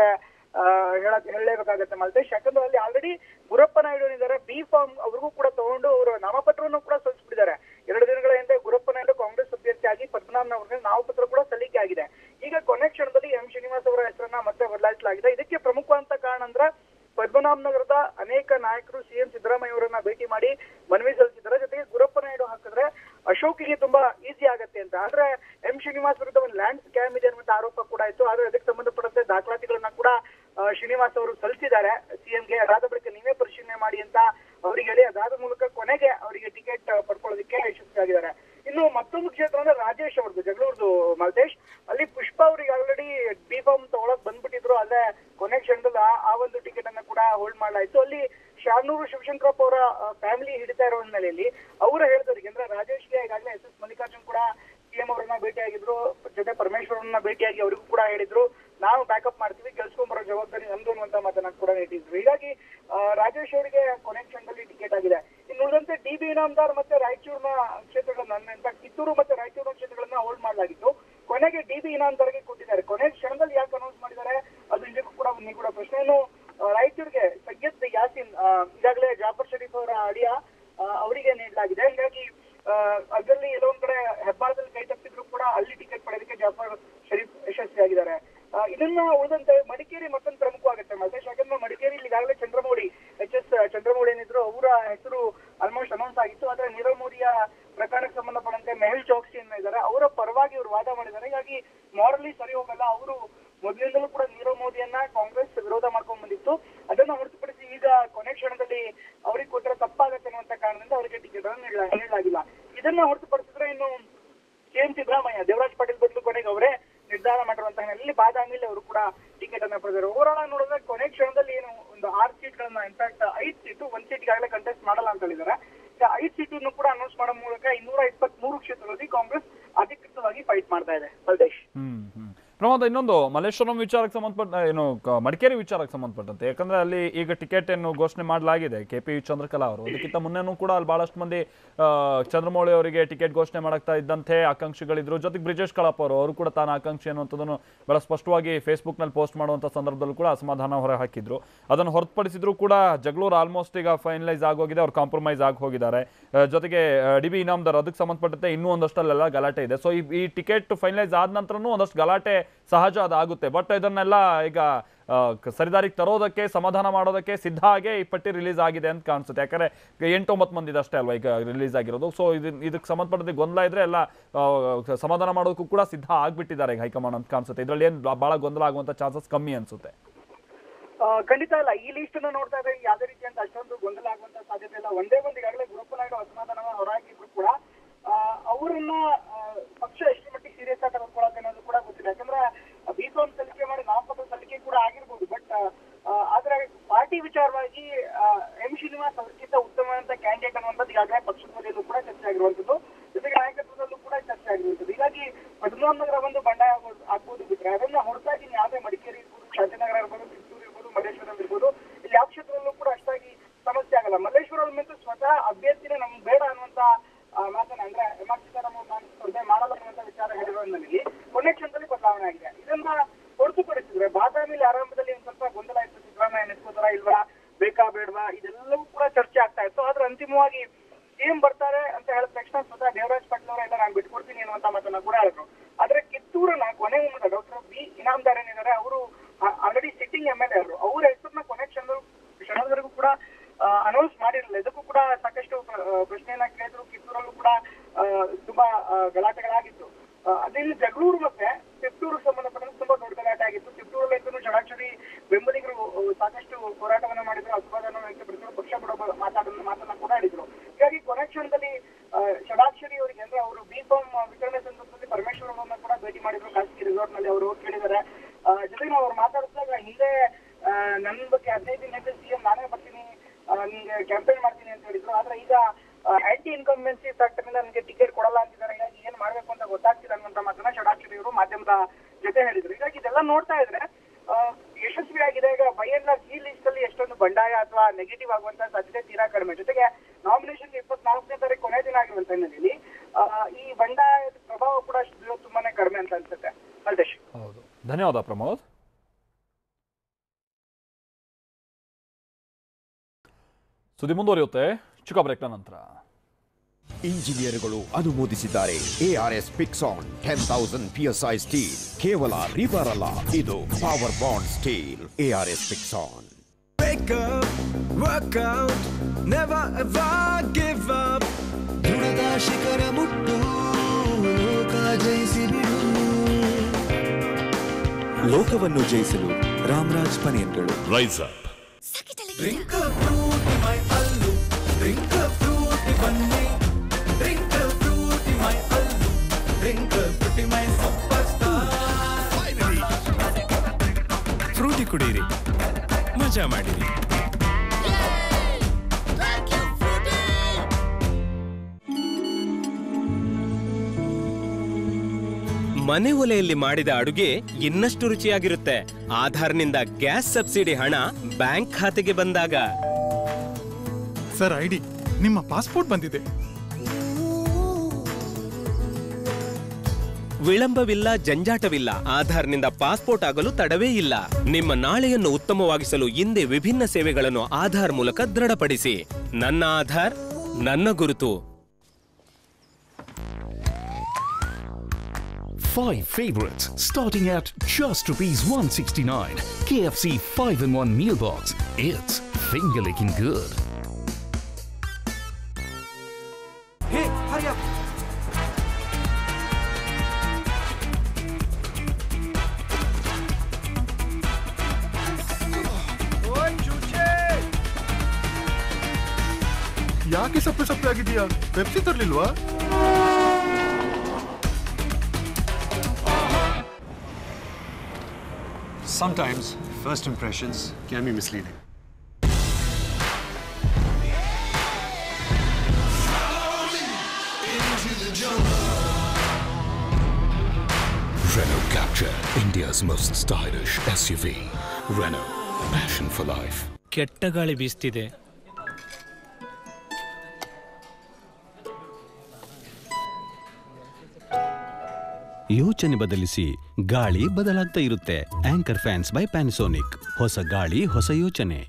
ಆ, ಹೇಳಕ್ ಹೇಳಲೇಬೇಕಾಗತ್ತೆ ಮಲ್ತೇಶ್ ಯಾಕಂದ್ರೆ ಅಲ್ಲಿ ಆಲ್ರೆಡಿ ಗುರಪ್ಪ ನಾಯ್ಡು ಏನಿದ್ದಾರೆ ಬಿ ಫಾರ್ಮ್ ಅವ್ರಿಗೂ ಕೂಡ ತಗೊಂಡು ಅವರು ನಾಮಪತ್ರವನ್ನು ಕೂಡ ಸಲ್ಲಿಸ್ಬಿಟ್ಟಿದ್ದಾರೆ ಎರಡು ದಿನಗಳ ಹಿಂದೆ ಗುರಪ್ಪ ನಾಯ್ಡು ಕಾಂಗ್ರೆಸ್ ಅಭ್ಯರ್ಥಿಯಾಗಿ ಪದ್ಮನಾಭನ್ ಅವರಿಗೆ ನಾಮಪತ್ರ ಕೂಡ ಸಲ್ಲಿಕೆ ಆಗಿದೆ ಈಗ ಕೊನೆ ಕ್ಷಣದಲ್ಲಿ ಎಂ ಶ್ರೀನಿವಾಸ್ ಅವರ ಹೆಸರನ್ನ ಮತ್ತೆ ಬದಲಾಯಿಸಲಾಗಿದೆ ಇದಕ್ಕೆ ಪ್ರಮುಖವಾದಂತ ಕಾರಣ ಅಂದ್ರೆ ಪದ್ಮನಾಭ ನಗರದ ಅನೇಕ ನಾಯಕರು ಸಿಎಂ ಸಿದ್ದರಾಮಯ್ಯ ಅವರನ್ನ ಭೇಟಿ ಮಾಡಿ ಮನವಿ ಸಲ್ಲಿಸಿದ್ದಾರೆ ಜೊತೆಗೆ ಗುರಪ್ಪ ನಾಯ್ಡು ಹಾಕಿದ್ರೆ ಅಶೋಕಿಗೆ ತುಂಬಾ ಈಸಿ ಆಗತ್ತೆ ಅಂತ ಆದ್ರೆ ಎಂ ಶ್ರೀನಿವಾಸ್ ವಿರುದ್ಧ ಒಂದು ಲ್ಯಾಂಡ್ ಸ್ಕ್ಯಾಮ್ ಇದೆ ಅನ್ನುವಂತ ಆರೋಪ ಕೂಡ ಇತ್ತು ಆದ್ರೆ ಅದಕ್ಕೆ ಸಂಬಂಧಪಟ್ಟಂತೆ ದಾಖಲಾತಿಗಳನ್ನ ಕೂಡ ಆ, ಶ್ರೀನಿವಾಸ್ ಅವರು ಸಲ್ಲಿಸಿದ್ದಾರೆ ಸಿಎಂಗೆ ಅದಾದ ಬಳಿಕ ನೀವೇ ಪರಿಶೀಲನೆ ಮಾಡಿ ಅಂತ ಅವರಿಗೆ ಹೇಳಿ ಅದಾದ ಮೂಲಕ ಕೊನೆಗೆ ಅವರಿಗೆ ಟಿಕೆಟ್ ಪಡ್ಕೊಳ್ಳೋದಕ್ಕೆ ಯಶಸ್ವಿಯಾಗಿದ್ದಾರೆ ಇನ್ನು ಮತ್ತೊಂದು ಕ್ಷೇತ್ರ ಅಂದ್ರೆ ರಾಜೇಶ್ ಅವ್ರದ್ದು ಜಗಳೂರ್ದು ಮಲ್ತೇಶ್ ಅಲ್ಲಿ ಪುಷ್ಪ ಅವ್ರಿಗೆ ಆಲ್ರೆಡಿ ಬಿ ಫಾರ್ಮ್ ತಗೊಳಕ್ ಬಂದ್ಬಿಟ್ಟಿದ್ರು ಅಲ್ಲೇ ಕೊನೆ ಕ್ಷಣದಲ್ಲಿ ಆ- ಆ ಒಂದು ಟಿಕೆಟ್ ಅನ್ನ ಕೂಡ ಹೋಲ್ಡ್ ಮಾಡಲಾಯ್ತು ಅಲ್ಲಿ ಶಾನೂರು ಶಿವಶಂಕರಪ್ಪ ಅವರ ಫ್ಯಾಮಿಲಿ ಹಿಡಿತಾ ಇರೋ ಹಿನ್ನೆಲೆಯಲ್ಲಿ ಅವರು ಹೇಳಿದವರಿಗೆ ಅಂದ್ರೆ ರಾಜೇಶ್ಗೆ ಈಗಾಗಲೇ ಎಸ್ ಎಸ್ ಮಲ್ಲಿಕಾರ್ಜುನ್ ಕೂಡ ಸಿಎಂ ಅವರನ್ನ ಭೇಟಿಯಾಗಿದ್ರು ಜೊತೆ ಪರಮೇಶ್ವರನ್ನ ಭೇಟಿಯಾಗಿ ಅವರಿಗೂ ಕೂಡ ಹೇಳಿದ್ರು ನಾವು ಬ್ಯಾಕಪ್ ಮಾಡ್ತೀವಿ ಗೆಲ್ಸ್ಕೊಂಡ್ ಬರೋ ಜವಾಬ್ದಾರಿ ನಮ್ದು ಅನ್ನುವಂತ ಮಾತನ್ನ ಕೂಡ ನೀಡಿದ್ರು ಹೀಗಾಗಿ ಆ, ರಾಜೇಶ್ ಅವರಿಗೆ ಕೊನೆ ಕ್ಷಣದಲ್ಲಿ ಟಿಕೆಟ್ ಆಗಿದೆ ಇನ್ನು ಉಳಿದಂತೆ ಡಿ ಬಿ ಇನಾಮ್ದಾರ್ ಮತ್ತೆ ರಾಯಚೂರಿನ ಕ್ಷೇತ್ರಗಳನ್ನ ಅಂತ ಕಿತ್ತೂರು ಮತ್ತೆ ರಾಯಚೂರು ಕ್ಷೇತ್ರಗಳನ್ನ ಹೋಲ್ಡ್ ಮಾಡಲಾಗಿತ್ತು ಕೊನೆಗೆ ಡಿ ಬಿ ಇನಾಮ್ದಾರ್ಗೆ ಕೊಟ್ಟಿದ್ದಾರೆ ಕೊನೆ ಕ್ಷಣದಲ್ಲಿ ಯಾಕೆ ಅನೌನ್ಸ್ ಮಾಡಿದ್ದಾರೆ ಅದು ನಿಜಕ್ಕೂ ಕೂಡ ಒಂದು ನಿಗೂಢ ಪ್ರಶ್ನೆ ಇನ್ನು ಆ, ರಾಯಚೂರಿಗೆ ಸೈಯದ್ ಯಾಸಿನ್ ಆ, ಈಗಾಗಲೇ ಜಾಫರ್ ಶರೀಫ್ ಅವರ ಅಳಿಯ ಆ, ಅವರಿಗೆ ನೀಡಲಾಗಿದೆ ಹೀಗಾಗಿ ಆ, ಅದರಲ್ಲಿ ಎಲ್ಲೊಂದ್ ಕಡೆ ಹೆಬ್ಬಾಳದಲ್ಲಿ ಕೈ ತಪ್ಪಿದ್ರು ಕೂಡ ಅಲ್ಲಿ ಟಿಕೆಟ್ ಪಡೆಯೋದಕ್ಕೆ ಜಾಫರ್ ಶರೀಫ್ ಯಶಸ್ವಿಯಾಗಿದ್ದಾರೆ ಆ, ಇದನ್ನ ಉಳಿದಂತೆ ಮಡಿಕೇರಿ ಮತ್ತೊಂದು ಪ್ರಮುಖವಾಗುತ್ತೆ ಮಲ್ಲೇಶ್ ಯಾಕಂದ್ರೆ ಮಡಿಕೇರಿಯಲ್ಲಿ ಈಗಾಗಲೇ ಚಂದ್ರಮೌಳಿ ಎಚ್ ಎಸ್ ಚಂದ್ರಮೌಳಿ ಏನಿದ್ರು ಅವರ ಹೆಸರು ಆಲ್ಮೋಸ್ಟ್ ಅನೌನ್ಸ್ ಆಗಿತ್ತು ಆದ್ರೆ ನೀರವ್ ಮೋದಿಯ ಪ್ರಕರಣಕ್ಕೆ ಸಂಬಂಧಪಟ್ಟಂತೆ ಮೆಹುಲ್ ಚೌಕ್ಸಿ ಇದ್ದಾರೆ ಅವರ ಪರವಾಗಿ ಅವರು ವಾದ ಮಾಡಿದ್ದಾರೆ ಹೀಗಾಗಿ ಮಾರಲಿ ಸರಿ ಹೋಗಲ್ಲ ಅವರು ಮೊದಲಿಂದಲೂ ಕೂಡ ನೀರವ್ ಮೋದಿಯನ್ನ ಕಾಂಗ್ರೆಸ್ ವಿರೋಧ ಮಾಡ್ಕೊಂಡ್ ಬಂದಿತ್ತು ಅದನ್ನ ಹೊರತುಪಡಿಸಿ ಈಗ ಕೊನೆ ಕ್ಷಣದಲ್ಲಿ ಅವ್ರಿಗೆ ಕೊಟ್ಟರೆ ತಪ್ಪಾಗತ್ತೆ ಅನ್ನುವಂತ ಕಾರಣದಿಂದ ಅವರಿಗೆ ಟಿಕೆಟ್ ಅನ್ನು ನೀಡಲಾ- ನೀಡಲಾಗಿಲ್ಲ ಇದನ್ನ ಹೊರತುಪಡಿಸಿದ್ರೆ ಇನ್ನು ಸಿಎಂ ಸಿದ್ದರಾಮಯ್ಯ ದೇವರಾಜ್ ಪಾಟೀಲ್ ಬದಲು ಕೊನೆಗೆ ಅವರೇ ನಿರ್ಧಾರ ಮಾಡಿರುವಂತಹ ಹಿನ್ನೆಲೆಯಲ್ಲಿ ಬಾದಾಮಿಯಲ್ಲಿ ಅವರು ಕೂಡ ಟಿಕೆಟ್ ಅನ್ನ ಪಡೆದರು ಓವರಾಲ್ ಆಗಿ ನೋಡಿದ್ರೆ ಕೊನೆ ಕ್ಷಣದಲ್ಲಿ ಏನು ಒಂದು ಆರು ಸೀಟ್ಗಳನ್ನ ಇನ್ಫ್ಯಾಕ್ಟ್ ಐದು ಸೀಟು ಒಂದ್ ಸೀಟ್ ಈಗಾಗಲೇ ಕಂಟೆಸ್ಟ್ ಮಾಡಲ್ಲ ಅಂತ ಹೇಳಿದ್ದಾರೆ ಈಗ ಐದು ಸೀಟನ್ನು ಕೂಡ ಅನೌನ್ಸ್ ಮಾಡೋ ಮೂಲಕ ಇನ್ನೂರ ಇಪ್ಪತ್ತ್ ಮೂರು ಕ್ಷೇತ್ರಗಳಲ್ಲಿ ಕಾಂಗ್ರೆಸ್ ಅಧಿಕೃತವಾಗಿ ಫೈಟ್ ಮಾಡ್ತಾ ಇದೆ ಬಲ್ದೇಶ್ ಹ್ಮ್ ಹ್ಮ್ ಪ್ರಮೋದ್ ಇನ್ನೊಂದು ಮಲ್ಲೇಶ್ವರಂ ವಿಚಾರಕ್ಕೆ ಸಂಬಂಧಪಟ್ಟ ಏನು ಕ- ಮಡಿಕೇರಿ ವಿಚಾರಕ್ಕೆ ಸಂಬಂಧಪಟ್ಟಂತೆ ಯಾಕಂದ್ರೆ ಅಲ್ಲಿ ಈಗ ಟಿಕೆಟ್ ಏನು ಘೋಷಣೆ ಮಾಡಲಾಗಿದೆ ಕೆ ಪಿ ಚಂದ್ರಕಲಾ ಅವರು ಅದಕ್ಕಿಂತ ಮುನ್ನೆನೂ ಕೂಡ ಅಲ್ಲಿ ಬಹಳಷ್ಟು ಮಂದಿ ಆ, ಚಂದ್ರಮೌಳಿ ಅವರಿಗೆ ಟಿಕೆಟ್ ಘೋಷಣೆ ಮಾಡಕ್ತಾ ಇದ್ದಂತೆ ಆಕಾಂಕ್ಷಿಗಳಿದ್ರು ಜೊತೆಗೆ ಬ್ರಿಜೇಶ್ ಕಳಾಪ್ ಅವರು ಅವರು ಕೂಡ ತಾನು ಆಕಾಂಕ್ಷಿ ಅನ್ನುವಂಥದ್ದನ್ನು ಬಹಳ ಸ್ಪಷ್ಟವಾಗಿ ಫೇಸ್ಬುಕ್ನಲ್ಲಿ ಪೋಸ್ಟ್ ಮಾಡುವಂಥ ಸಂದರ್ಭದಲ್ಲೂ ಕೂಡ ಅಸಮಾಧಾನ ಹೊರ ಹಾಕಿದ್ರು ಅದನ್ನು ಹೊರತುಪಡಿಸಿದ್ರು ಕೂಡ ಜಗಳೂರು ಆಲ್ಮೋಸ್ಟ್ ಈಗ ಫೈನಲೈಸ್ ಆಗೋಗಿದೆ ಅವ್ರು ಕಾಂಪ್ರಮೈಸ್ ಆಗಿ ಹೋಗಿದ್ದಾರೆ ಆ, ಜೊತೆಗೆ ಡಿ ಬಿ ಇನಾಮ್ದಾರ್ ಅದಕ್ಕೆ ಸಂಬಂಧಪಟ್ಟಂತೆ ಇನ್ನೂ ಒಂದಷ್ಟಲ್ಲೆಲ್ಲ ಗಲಾಟೆ ಇದೆ ಸೊ ಈ ಈ ಟಿಕೆಟ್ ಫೈನಲೈಸ್ ಆದ ನಂತರನೂ ಒಂದಷ್ಟು ಗಲಾಟೆ ಸಹಜ ಅದಾಗುತ್ತೆ ಬಟ್ ಇದನ್ನೆಲ್ಲ ಈಗ ಆ, ಕ- ಸರಿದಾರಿಗೆ ತರೋದಕ್ಕೆ ಸಮಾಧಾನ ಮಾಡೋದಕ್ಕೆ ಸಿದ್ಧ ಆಗೇ ಈ ಪಟ್ಟಿ ರಿಲೀಸ್ ಆಗಿದೆ ಅಂತ ಕಾಣಿಸುತ್ತೆ ಯಾಕಂದ್ರೆ ಎಂಟೊಂಬತ್ತು ಮಂದಿ ಅಷ್ಟೇ ಅಲ್ವಾ ಈಗ ರಿಲೀಸ್ ಆಗಿರೋದು ಸೊ ಇದು ಇದಕ್ಕೆ ಸಂಬಂಧಪಟ್ಟಂತೆ ಗೊಂದಲ ಇದ್ರೆ ಎಲ್ಲ ಆ, ಸಮಾಧಾನ ಮಾಡೋದಕ್ಕೂ ಕೂಡ ಸಿದ್ಧ ಆಗ್ಬಿಟ್ಟಿದ್ದಾರೆ ಈಗ ಹೈಕಮಾಂಡ್ ಅಂತ ಕಾಣಿಸುತ್ತೆ ಇದರಲ್ಲಿ ಏನು ಬಹಳ ಗೊಂದಲ ಆಗುವಂಥ ಚಾನ್ಸಸ್ ಕಮ್ಮಿ ಅನ್ಸುತ್ತೆ ಆ, ಖಂಡಿತ ಅಲ್ಲ ಈ ಲಿಸ್ಟ್ ಅನ್ನ ನೋಡ್ತಾ ಇದ್ರೆ ಯಾವುದೇ ರೀತಿಯಂತ ಅಷ್ಟೊಂದು ಗೊಂದಲ ಆಗುವಂತ ಸಾಧ್ಯತೆ ಇಲ್ಲ ಒಂದೇ ಒಂದು ಈಗಾಗಲೇ ಗುರುಪ್ಪ ನಾಯ್ಡು ಅಸಮಾಧಾನ ಹೊರಹಾಕಿದ್ರು ಕೂಡ ಆ, ಅವರನ್ನ ಆ, ಪಕ್ಷ ಎಷ್ಟು ಮಟ್ಟಿಗೆ ಸೀರಿಯಸ್ ಆಗಿ ತೆಗೆದುಕೊಳ್ಳುತ್ತೆ ಅನ್ನೋದು ಕೂಡ ಗೊತ್ತಿಲ್ಲ ಯಾಕಂದ್ರೆ ಬಿ ಕಾಮ್ ಸಲ್ಲಿಕೆ ಮಾಡಿ ನಾಮಪತ್ರ ಸಲ್ಲಿಕೆ ಕೂಡ ಆಗಿರ್ಬೋದು ಬಟ್ ಆದ್ರೆ ಪಾರ್ಟಿ ವಿಚಾರವಾಗಿ ಆ, ಎಂ ಶ್ರೀನಿವಾಸ್ ಅವರಿಗಿಂತ ಉತ್ತಮವಾದಂತ ಕ್ಯಾಂಡಿಡೇಟ್ ಅನ್ನುವಂಥದ್ದು ಈಗಾಗಲೇ ಪಕ್ಷದ ವಲಯದಲ್ಲೂ ಕೂಡ ಚರ್ಚೆ ಆಗಿರುವಂತದ್ದು ಜೊತೆಗೆ ನಾಯಕತ್ವದಲ್ಲೂ ಕೂಡ ಚರ್ಚೆ ಆಗಿರುವಂತದ್ದು ಹೀಗಾಗಿ ಪದ್ಮನಾಭ ನಗರ ಒಂದು ಬಂಡಾಯ ಆಗ್ಬೋದು- ಆಗ್ಬೋದು ಬಿಟ್ರೆ ಅದನ್ನ ಹೊರತಾಗಿ ಯಾವುದೇ ಮಡಿಕೇರಿ ಇರ್ಬೋದು ಶಾಂತಿನಗರ ಇರ್ಬೋದು ಕಿತ್ತೂರು ಇರ್ಬೋದು ಮಲ್ಲೇಶ್ವರಂ ಇರ್ಬೋದು ಇಲ್ಲಿ ಯಾವ ಕ್ಷೇತ್ರದಲ್ಲೂ ಕೂಡ ಅಷ್ಟಾಗಿ ಸಮಸ್ಯೆ ಆಗಲ್ಲ ಮಲ್ಲೇಶ್ವರಂ ಅಂತೂ ಸ್ವತಃ ಅಭ್ಯರ್ಥಿನೇ ನಮ್ಗೆ ಬೇಡ ಅನ್ನುವಂತ ಆ, ಮಾತನ್ನ ಅಂದ್ರೆ ಎಂ ಆರ್ ಸೀತಾರಾಮನ್ ನಾನು ಸ್ಪರ್ಧೆ ಮಾಡಲ್ಲ ಅನ್ನುವಂತ ವಿಚಾರ ಹೇಳಿರೋ ಹಿನ್ನೆಲೆಯಲ್ಲಿ ಕೊನೆ ಕ್ಷಣದಲ್ಲಿ ಬದಲಾವಣೆ ಆಗಿದೆ ಇದನ್ನ ಹೊರತುಪಡಿಸಿದ್ರೆ ಬಾದಾಮಿಲಿ ಆರಂಭದಲ್ಲಿ ಒಂದ್ ಸ್ವಲ್ಪ ಗೊಂದಲ ಇತ್ತು ಸಿದ್ದರಾಮಯ್ಯ ನಿಂತ್ಕೋತಾರ ಇಲ್ವಾ ಬೇಕಾ ಬೇಡವಾ ಇದೆಲ್ಲವೂ ಕೂಡ ಚರ್ಚೆ ಆಗ್ತಾ ಇತ್ತು ಆದ್ರೆ ಅಂತಿಮವಾಗಿ ಸಿಎಂ ಬರ್ತಾರೆ ಅಂತ ಹೇಳಿದ ತಕ್ಷಣ ಸ್ವತಃ ದೇವರಾಜ್ ಪಾಟೀಲ್ ಅವರೆಲ್ಲ ನಾನು ಬಿಟ್ಕೊಡ್ತೀನಿ ಅನ್ನುವಂತ ಮಾತನ್ನ ಕೂಡ ಹೇಳಿದ್ರು ಆದ್ರೆ ಕಿತ್ತೂರನ್ನ ಕೊನೆ ಮುಗಿದ ಡಾಕ್ಟರ್ ಬಿ ಇನಾಮ್ದಾರ್ ಏನಿದ್ದಾರೆ ಅವರು already sitting M L A ಅವರು ಅವರ ಹೆಸರನ್ನ ಕೊನೆ ಕ್ಷಣದ ಕ್ಷಣದವರೆಗೂ ಕೂಡ ಅನೌನ್ಸ್ ಮಾಡಿರಲಿಲ್ಲ ಇದಕ್ಕೂ ಕೂಡ ಸಾಕಷ್ಟು ಪ್ರ- ಆ, ಪ್ರಶ್ನೆಯನ್ನ ಕೇಳಿದ್ರು ಕಿತ್ತೂರಲ್ಲೂ ಕೂಡ ಆ, ತುಂಬಾ ಆ, ಗಲಾಟೆಗಳಾಗಿತ್ತು ಆ, ಅದಿಲ್ಲಿ ಜಗಳೂರು ಮತ್ತೆ ತಿಪ್ಟೂರು ಸಂಬಂಧಪಟ್ಟಂತೆ ತುಂಬಾ ದೊಡ್ಡ ಗಲಾಟೆ ಆಗಿತ್ತು ತಿಪ್ಟೂರಲ್ಲಿ ಅಂತೂ ಷಡಾಕ್ಷರಿ ಬೆಂಬಲಿಗರು ಆ, ಸಾಕಷ್ಟು ಹೋರಾಟವನ್ನ ಮಾಡಿದ್ರು ಅಸಮಾಧಾನ ವ್ಯಕ್ತಪಡಿಸಿದ್ರು ಪಕ್ಷ ಬಿಡೋ ಬ- ಮಾತಾಡ ಮಾತನ್ನ ಕೂಡ ಆಡಿದ್ರು ಹೀಗಾಗಿ ಕೊನೆ ಕ್ಷಣದಲ್ಲಿ ಆ, ಷಡಾಕ್ಷರಿ ಅವರಿಗೆ ಅಂದ್ರೆ ಅವರು ಬಿ ಫಾರ್ಮ್ ವಿತರಣೆ ಸಂದರ್ಭದಲ್ಲಿ ಪರಮೇಶ್ವರ್ ಅವರನ್ನ ಕೂಡ ಭೇಟಿ ಮಾಡಿದ್ರು ಖಾಸಗಿ ರೆಸಾರ್ಟ್ ನಲ್ಲಿ ಅವರು ಹೋಗಿ ಕೇಳಿದ್ದಾರೆ ಆ, ಜೊತೆಗೆ ನಾವು ಅವ್ರು ಮಾತಾಡಿದಾಗ ಹಿಂದೆ ಆ, ನನ್ನ ಬಗ್ಗೆ ಹದಿನೈದು ದಿನ ಹಿಂದೆ ಸಿಎಂ ನಾನೇ ಬರ್ತೀನಿ ಆ, ನಿಮ್ಗೆ ಕ್ಯಾಂಪೇನ್ ಮಾಡ್ತೀನಿ ಅಂತ ಹೇಳಿದ್ರು ಆದ್ರೆ ಈಗ ಆಂಟಿ ಇನ್ಕಂಬೆನ್ಸಿ ಫ್ಯಾಕ್ಟರ್ ಇಂದ ನನಗೆ ಟಿಕೆಟ್ ಕೊಡಲ್ಲ ಅಂತಿದ್ದಾರೆ ಹೀಗಾಗಿ ಏನ್ ಮಾಡ್ಬೇಕು ಅಂತ ಗೊತ್ತಾಗ್ತಿಲ್ಲ ಅನ್ನುವಂತ ಮಾತನ್ನ ಷಡಾಕ್ಷರಿ ಅವರು ಮಾಧ್ಯಮದ ಜೊತೆ ಹೇಳಿದ್ರು ಹೀಗಾಗಿ ಇದೆಲ್ಲ ನೋಡ್ತಾ ಇದ್ರೆ ಆ, ಯಶಸ್ವಿಯಾಗಿದೆ ಈಗ ಬೈ ಅಂಡ್ ಲಾರ್ಜ್ ಈ ಲಿಸ್ಟ್ ಅಲ್ಲಿ ಎಷ್ಟೊಂದು ಬಂಡಾಯ ಅಥವಾ ನೆಗೆಟಿವ್ ಆಗುವಂತ ಸಾಧ್ಯತೆ ತೀರಾ ಕಡಿಮೆ ಜೊತೆಗೆ ನಾಮಿನೇಷನ್ ಇಪ್ಪತ್ನಾಲ್ಕನೇ ತಾರೀಕು ಕೊನೆ ದಿನ ಆಗಿರುವಂತ ಹಿನ್ನೆಲೆಯಲ್ಲಿ ಆ, ಈ ಬಂಡಾಯದ ಪ್ರಭಾವ ಕೂಡ ಅಷ್ಟು ತುಂಬಾನೇ ಕಡಿಮೆ ಅಂತ ಅನ್ಸುತ್ತೆ ಅಲ್ದೇಶ್ ಹೌದು ಧನ್ಯವಾದ ಪ್ರಮೋದ್ ಸುದ್ದಿ ಮುಂದುವರಿಯುತ್ತೆ ಚಿಕ್ಕ ಬ್ರೇಕ್ನ ನಂತರ ಇಂಜಿನಿಯರ್ಗಳು ಅನುಮೋದಿಸಿದ್ದಾರೆ ಎಆರ್ಎಸ್ ಪಿಕ್ಸಾನ್ ಟೆನ್ ತೌಸಂಡ್ ಪಿಎಸ್ಐ ಸ್ಟೀಲ್ ಕೇವಲ ರಿವರ್ ಅಲ್ಲ ಇದು ಪವರ್ ಬಾಂಡ್ ಸ್ಟೀಲ್ ಎಆರ್ಎಸ್ ಪಿಕ್ಸಾನ್ Wake up, work out, never ever give up. ದೃಢದ ಶಿಖರ ಮುಟ್ಟು ಲೋಕ ಜಯಿಸಿ ಬಿಡು ಲೋಕವನ್ನು ಜಯಿಸಲು ರಾಮರಾಜ್ ಪನೇನ್ಗಳು Rise up. Drink Frooti my Allu drink Frooti ಬನ್ನಿ drink Frooti my Allu drink Frooti my super star Frooti ಕುಡೀರಿ ಮಜಾ ಮಾಡಿರಿ ಮನೆ ಒಲೆಯಲ್ಲಿ ಮಾಡಿದ ಅಡುಗೆ ಇನ್ನಷ್ಟು ರುಚಿಯಾಗಿರುತ್ತೆ ಆಧಾರ್ನಿಂದ ಗ್ಯಾಸ್ ಸಬ್ಸಿಡಿ ಹಣ ಬ್ಯಾಂಕ್ ಖಾತೆಗೆ ಬಂದಾಗ ಸರ್ ಐಡಿ ನಿಮ್ಮ ಪಾಸ್ಪೋರ್ಟ್ ಬಂದಿದೆ ವಿಳಂಬವಿಲ್ಲ ಜಂಜಾಟವಿಲ್ಲ ಆಧಾರ್ನಿಂದ ಪಾಸ್ಪೋರ್ಟ್ ಆಗಲು ತಡವೇ ಇಲ್ಲ ನಿಮ್ಮ ನಾಳೆಯನ್ನು ಉತ್ತಮವಾಗಿಸಲು ಹಿಂದೆ ವಿಭಿನ್ನ ಸೇವೆಗಳನ್ನು ಆಧಾರ್ ಮೂಲಕ ದೃಢಪಡಿಸಿ ನನ್ನ ಆಧಾರ್ ನನ್ನ ಗುರುತು Five favorites starting at just rupees 169. KFC 5 in 1 meal box. It's finger licking good. Hey Hari ಅಪ್ ಯಾಕೆ ಸಪ್ಪೆ ಸಪ್ಪೆ ಆಗಿದೆಯಾ ಪೆಪ್ಸಿ ತರ್ಲಿಲ್ವಾ Sometimes first impressions can be misleading. Renault Capture, India's most stylish SUV. Renault, passion for life. ಕೆಟ್ಟ ಗಾಳಿ ಬೀಸ್ತಿದೆ ಯೋಚನೆ ಬದಲಿಸಿ ಗಾಳಿ ಬದಲಾಗ್ತಾ ಇರುತ್ತೆ ಆಂಕರ್ ಫ್ಯಾನ್ಸ್ ಬೈ ಪ್ಯಾನಿಸೋನಿಕ್ ಹೊಸ ಗಾಳಿ ಹೊಸ ಯೋಚನೆ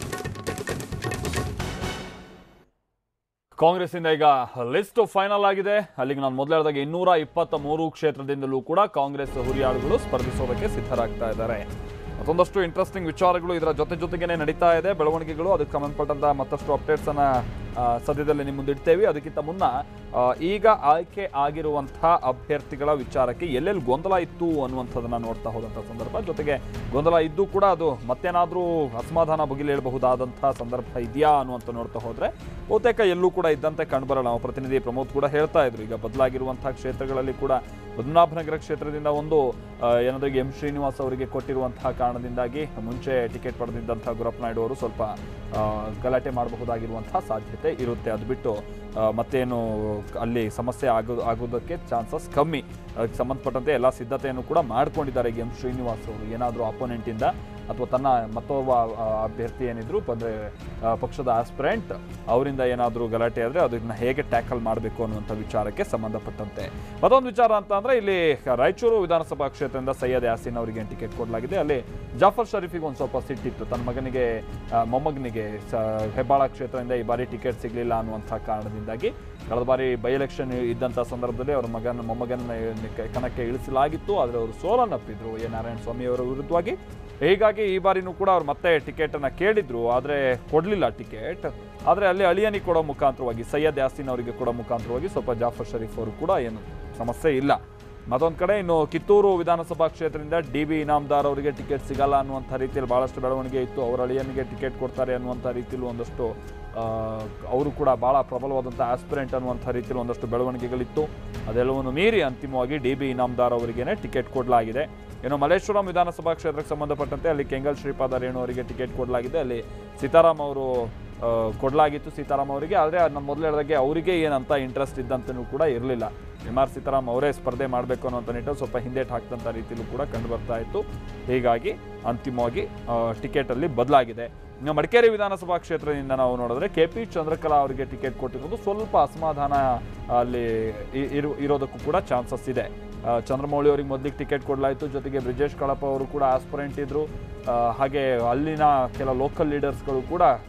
ಕಾಂಗ್ರೆಸ್ ಇಂದ ಈಗ ಲಿಸ್ಟ್ ಫೈನಲ್ ಆಗಿದೆ ಅಲ್ಲಿಗೆ ನಾನು ಮೊದಲು ಹೇಳಿದಾಗ ಇನ್ನೂರ ಇಪ್ಪತ್ತ ಮೂರು ಕ್ಷೇತ್ರದಿಂದಲೂ ಕೂಡ ಕಾಂಗ್ರೆಸ್ ಹುರಿಯಾಳುಗಳು ಸ್ಪರ್ಧಿಸೋದಕ್ಕೆ ಸಿದ್ಧರಾಗ್ತಾ ಇದ್ದಾರೆ ಮತ್ತೊಂದಷ್ಟು ಇಂಟ್ರೆಸ್ಟಿಂಗ್ ವಿಚಾರಗಳು ಇದರ ಜೊತೆ ಜೊತೆಗೇನೆ ನಡೀತಾ ಇದೆ ಬೆಳವಣಿಗೆಗಳು ಅದಕ್ಕೆ ಸಂಬಂಧಪಟ್ಟಂತ ಮತ್ತಷ್ಟು ಅಪ್ಡೇಟ್ಸ್ ಅನ್ನ ಆ, ಸದ್ಯದಲ್ಲೇ ನಿಮ್ಮ ಮುಂದೆ ಇಡ್ತೇವೆ ಅದಕ್ಕಿಂತ ಮುನ್ನ ಆ, ಈಗ ಆಯ್ಕೆ ಆಗಿರುವಂತಹ ಅಭ್ಯರ್ಥಿಗಳ ವಿಚಾರಕ್ಕೆ ಎಲ್ಲೆಲ್ಲಿ ಗೊಂದಲ ಇತ್ತು ಅನ್ನುವಂಥದ್ದನ್ನ ನೋಡ್ತಾ ಹೋದಂಥ ಸಂದರ್ಭ ಜೊತೆಗೆ ಗೊಂದಲ ಇದ್ದು ಕೂಡ ಅದು ಮತ್ತೇನಾದರೂ ಅಸಮಾಧಾನ ಭುಗಿಲೇಳಬಹುದಾದಂತಹ ಸಂದರ್ಭ ಇದೆಯಾ ಅನ್ನುವಂಥ ನೋಡ್ತಾ ಹೋದ್ರೆ ಬಹುತೇಕ ಎಲ್ಲೂ ಕೂಡ ಇದ್ದಂತೆ ಕಂಡುಬರಲ್ಲ ನಾವು ಪ್ರತಿನಿಧಿ ಪ್ರಮೋದ್ ಕೂಡ ಹೇಳ್ತಾ ಇದ್ರು ಈಗ ಬದಲಾಗಿರುವಂತಹ ಕ್ಷೇತ್ರಗಳಲ್ಲಿ ಕೂಡ ಪದ್ಮನಾಭನಗರ ಕ್ಷೇತ್ರದಿಂದ ಒಂದು ಆ, ಏನಾದ್ರು ಎಂ ಶ್ರೀನಿವಾಸ್ ಅವರಿಗೆ ಕೊಟ್ಟಿರುವಂತಹ ಕಾರಣದಿಂದಾಗಿ ಮುಂಚೆ ಟಿಕೆಟ್ ಪಡೆದಿದ್ದಂತಹ ಗುರಪ್ಪ ನಾಯ್ಡು ಅವರು ಸ್ವಲ್ಪ ಆ, ಗಲಾಟೆ ಮಾಡಬಹುದಾಗಿರುವಂತಹ ಸಾಧ್ಯತೆ ಇರುತ್ತೆ ಅದು ಬಿಟ್ಟು ಆ, ಮತ್ತೇನು ಅಲ್ಲಿ ಸಮಸ್ಯೆ ಆಗೋ ಆಗೋದಕ್ಕೆ ಚಾನ್ಸಸ್ ಕಮ್ಮಿ ಅದಕ್ಕೆ ಸಂಬಂಧಪಟ್ಟಂತೆ ಎಲ್ಲ ಸಿದ್ಧತೆಯನ್ನು ಕೂಡ ಮಾಡ್ಕೊಂಡಿದ್ದಾರೆ ಈಗ ಎಂ ಶ್ರೀನಿವಾಸ್ ಅವರು ಏನಾದರೂ ಅಪೋನೆಂಟಿಂದ ಅಥವಾ ತನ್ನ ಮತ್ತೊಬ್ಬ ಆ, ಅಭ್ಯರ್ಥಿ ಏನಿದ್ರು ಅಂದರೆ ಪಕ್ಷದ ಆಸ್ಪಿರೆಂಟ್ ಅವರಿಂದ ಏನಾದರೂ ಗಲಾಟೆ ಆದರೆ ಅದನ್ನ ಹೇಗೆ ಟ್ಯಾಕಲ್ ಮಾಡಬೇಕು ಅನ್ನುವಂಥ ವಿಚಾರಕ್ಕೆ ಸಂಬಂಧಪಟ್ಟಂತೆ ಮತ್ತೊಂದು ವಿಚಾರ ಅಂತ ಅಂದರೆ ಇಲ್ಲಿ ರಾಯಚೂರು ವಿಧಾನಸಭಾ ಕ್ಷೇತ್ರದಿಂದ ಸೈಯದ್ ಯಾಸೀನ್ ಅವರಿಗೆ ಟಿಕೆಟ್ ಕೊಡಲಾಗಿದೆ ಅಲ್ಲಿ ಜಾಫರ್ ಶರೀಫಿಗೆ ಒಂದು ಸ್ವಲ್ಪ ಸಿಟ್ಟಿತ್ತು ತನ್ನ ಮಗನಿಗೆ ಆ, ಮೊಮ್ಮಗನಿಗೆ ಸ ಹೆಬ್ಬಾಳ ಕ್ಷೇತ್ರದಿಂದ ಈ ಬಾರಿ ಟಿಕೆಟ್ ಸಿಗಲಿಲ್ಲ ಅನ್ನುವಂಥ ಕಾರಣದಿಂದಾಗಿ ಕಳೆದ ಬಾರಿ ಬೈ ಎಲೆಕ್ಷನ್ ಇದ್ದಂಥ ಸಂದರ್ಭದಲ್ಲಿ ಅವರ ಮಗನ ಮೊಮ್ಮಗನ ಕಣಕ್ಕೆ ಇಳಿಸಲಾಗಿತ್ತು ಆದರೆ ಅವರು ಸೋಲನ್ನಪ್ಪಿದ್ರು ಎ ನಾರಾಯಣ ಸ್ವಾಮಿ ಅವರ ವಿರುದ್ಧವಾಗಿ ಹೀಗಾಗಿ ಈ ಬಾರಿನೂ ಕೂಡ ಅವ್ರು ಮತ್ತೆ ಟಿಕೆಟ್ ಅನ್ನ ಕೇಳಿದ್ರು ಆದರೆ ಕೊಡಲಿಲ್ಲ ಟಿಕೆಟ್ ಆದರೆ ಅಲ್ಲಿ ಅಳಿಯನಿಗೆ ಕೊಡೋ ಮುಖಾಂತರವಾಗಿ ಸೈಯದ್ ಯಾಸೀನ್ ಅವರಿಗೆ ಕೊಡೋ ಮುಖಾಂತರವಾಗಿ ಸ್ವಲ್ಪ ಜಾಫರ್ ಶರೀಫ್ ಅವರು ಕೂಡ ಏನು ಸಮಸ್ಯೆ ಇಲ್ಲ ಮತ್ತೊಂದು ಕಡೆ ಇನ್ನು ಕಿತ್ತೂರು ವಿಧಾನಸಭಾ ಕ್ಷೇತ್ರದಿಂದ ಡಿ ಬಿ ಇನಾಮ್ದಾರ್ ಅವರಿಗೆ ಟಿಕೆಟ್ ಸಿಗಲ್ಲ ಅನ್ನುವಂಥ ರೀತಿಯಲ್ಲಿ ಭಾಳಷ್ಟು ಬೆಳವಣಿಗೆ ಇತ್ತು ಅವರ ಅಳಿಯನಿಗೆ ಟಿಕೆಟ್ ಕೊಡ್ತಾರೆ ಅನ್ನುವಂಥ ರೀತಿಯಲ್ಲಿ ಒಂದಷ್ಟು ಆ, ಅವರು ಕೂಡ ಭಾಳ ಪ್ರಬಲವಾದಂಥ ಆಸ್ಪಿರೆಂಟ್ ಅನ್ನುವಂಥ ರೀತಿಯಲ್ಲಿ ಒಂದಷ್ಟು ಬೆಳವಣಿಗೆಗಳಿತ್ತು ಅದೆಲ್ಲವನ್ನು ಮೀರಿ ಅಂತಿಮವಾಗಿ ಡಿ ಬಿ ಇನಾಮ್ದಾರ್ ಅವರಿಗೇನೆ ಟಿಕೆಟ್ ಕೊಡಲಾಗಿದೆ ಇನ್ನು ಮಲ್ಲೇಶ್ವರಂ ವಿಧಾನಸಭಾ ಕ್ಷೇತ್ರಕ್ಕೆ ಸಂಬಂಧಪಟ್ಟಂತೆ ಅಲ್ಲಿ ಕೆಂಗಲ್ ಶ್ರೀಪಾದ ರೇಣು ಅವರಿಗೆ ಟಿಕೆಟ್ ಕೊಡಲಾಗಿದೆ ಅಲ್ಲಿ ಸೀತಾರಾಮ್ ಅವರು ಆ, ಕೊಡಲಾಗಿತ್ತು ಸೀತಾರಾಮ್ ಅವರಿಗೆ ಆದರೆ ನಾನು ಮೊದಲು ಹೇಳಿದಾಗೆ ಅವರಿಗೆ ಏನಂತ ಇಂಟ್ರೆಸ್ಟ್ ಇದ್ದಂತನೂ ಕೂಡ ಇರಲಿಲ್ಲ ಎಂ ಆರ್ ಸೀತಾರಾಮ್ ಅವರೇ ಸ್ಪರ್ಧೆ ಮಾಡಬೇಕು ಅನ್ನೋಂಥ ನಿಟ್ಟಲ್ಲಿ ಸ್ವಲ್ಪ ಹಿಂದೇಟ್ ಹಾಕ್ತಂಥ ರೀತಿಯಲ್ಲೂ ಕೂಡ ಕಂಡು ಬರ್ತಾ ಇತ್ತು ಹೀಗಾಗಿ ಅಂತಿಮವಾಗಿ ಟಿಕೆಟಲ್ಲಿ ಬದಲಾಗಿದೆ ಇನ್ನು ಮಡಿಕೇರಿ ವಿಧಾನಸಭಾ ಕ್ಷೇತ್ರದಿಂದ ನಾವು ನೋಡಿದ್ರೆ ಕೆ ಪಿ ಚಂದ್ರಕಲಾ ಅವರಿಗೆ ಟಿಕೆಟ್ ಕೊಟ್ಟಿರೋದು ಸ್ವಲ್ಪ ಅಸಮಾಧಾನ ಅಲ್ಲಿ ಇ- ಇರು ಇರೋದಕ್ಕೂ ಕೂಡ ಚಾನ್ಸಸ್ ಇದೆ ಆ, ಚಂದ್ರಮೌಳಿ ಅವರಿಗೆ ಮೊದಲಿಗೆ ಟಿಕೆಟ್ ಕೊಡಲಾಯಿತು ಜೊತೆಗೆ ಬ್ರಿಜೇಶ್ ಕಳಪ ಅವರು ಕೂಡ ಆಸ್ಪರೆಂಟ್ ಇದ್ರು ಆ, ಹಾಗೆ ಅಲ್ಲಿನ ಕೆಲ ಲೋಕಲ್ ಲೀಡರ್ಸ್ಗಳು ಕೂಡ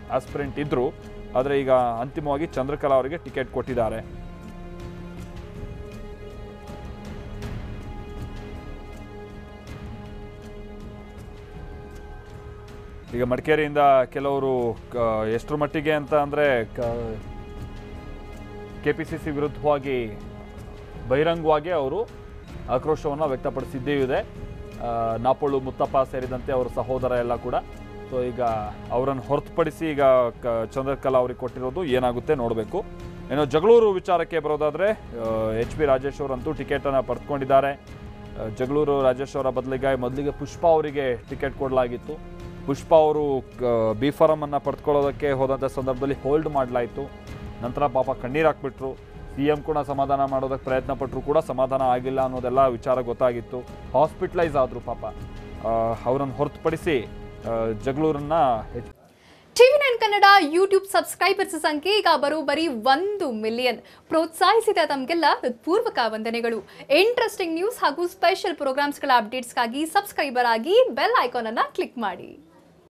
ಆಸ್ಪಿರೆಂಟ್ ಇದ್ರು ಆದರೆ ಈಗ ಅಂತಿಮವಾಗಿ ಚಂದ್ರಕಲಾ ಅವರಿಗೆ ಟಿಕೆಟ್ ಕೊಟ್ಟಿದ್ದಾರೆ ಈಗ ಮಡಿಕೇರಿಯಿಂದ ಕೆಲವರು ಕ- ಎಷ್ಟರ ಮಟ್ಟಿಗೆ ಅಂತ ಅಂದರೆ ಕೆ ಪಿ ಸಿ ಸಿ ವಿರುದ್ಧವಾಗಿ ಬಹಿರಂಗವಾಗಿ ಅವರು ಆಕ್ರೋಶವನ್ನು ವ್ಯಕ್ತಪಡಿಸಿದ್ದೇ ಇದೆ ಆ, ನಾಪೋಳು ಮುತ್ತಪ್ಪ ಸೇರಿದಂತೆ ಅವರ ಸಹೋದರ ಎಲ್ಲ ಕೂಡ ಸೊ ಈಗ ಅವರನ್ನು ಹೊರತುಪಡಿಸಿ ಈಗ ಕ ಚಂದ್ರಕಲಾ ಅವ್ರಿಗೆ ಕೊಟ್ಟಿರೋದು ಏನಾಗುತ್ತೆ ನೋಡಬೇಕು ಏನೋ ಜಗಳೂರು ವಿಚಾರಕ್ಕೆ ಬರೋದಾದರೆ ಎಚ್ ಪಿ ರಾಜೇಶ್ ಅವರಂತೂ ಟಿಕೆಟನ್ನು ಪಡೆದುಕೊಂಡಿದ್ದಾರೆ ಆ, ಜಗಳೂರು ರಾಜೇಶ್ ಅವರ ಬದಲಿಗೆ ಮೊದಲಿಗೆ ಪುಷ್ಪ ಅವರಿಗೆ ಟಿಕೆಟ್ ಕೊಡಲಾಗಿತ್ತು ಪುಷ್ಪ ಅವರು ಬಿ ಫಾರಮನ್ನು ಪಡೆದುಕೊಳ್ಳೋದಕ್ಕೆ ಹೋದಂಥ ಸಂದರ್ಭದಲ್ಲಿ ಹೋಲ್ಡ್ ಮಾಡಲಾಯಿತು ನಂತರ ಪಾಪ ಕಣ್ಣೀರು ಹಾಕ್ಬಿಟ್ರು ಸಿ ಎಂ ಕೂಡ ಸಮಾಧಾನ ಮಾಡೋದಕ್ಕೆ ಪ್ರಯತ್ನ ಪಟ್ಟರು ಕೂಡ ಸಮಾಧಾನ ಆಗಿಲ್ಲ ಅನ್ನೋದೆಲ್ಲ ವಿಚಾರ ಗೊತ್ತಾಗಿತ್ತು ಹಾಸ್ಪಿಟ್ಲೈಸ್ ಆದರು ಪಾಪ ಅವರನ್ನು ಹೊರತುಪಡಿಸಿ ಆ, ಜಗಳೂರನ್ನ ಹೆಚ್ TV nine Kannada YouTube subscribers ಸಂಖ್ಯೆ ಈಗ ಬರೋಬ್ಬರಿ ಒಂದು ಮಿಲಿಯನ್ ಪ್ರೋತ್ಸಾಹಿಸಿದ ತಮಗೆಲ್ಲ ಹೃತ್ಪೂರ್ವಕ ವಂದನೆಗಳು ಇಂಟ್ರೆಸ್ಟಿಂಗ್ ನ್ಯೂಸ್ ಹಾಗೂ ಸ್ಪೆಷಲ್ ಪ್ರೋಗ್ರಾಮ್ಸ್ಗಳ ಅಪ್ಡೇಟ್ಸ್ಗಾಗಿ ಸಬ್ಸ್ಕ್ರೈಬರ್ ಆಗಿ ಬೆಲ್ ಐಕಾನ್ ಅನ್ನ ಕ್ಲಿಕ್ ಮಾಡಿ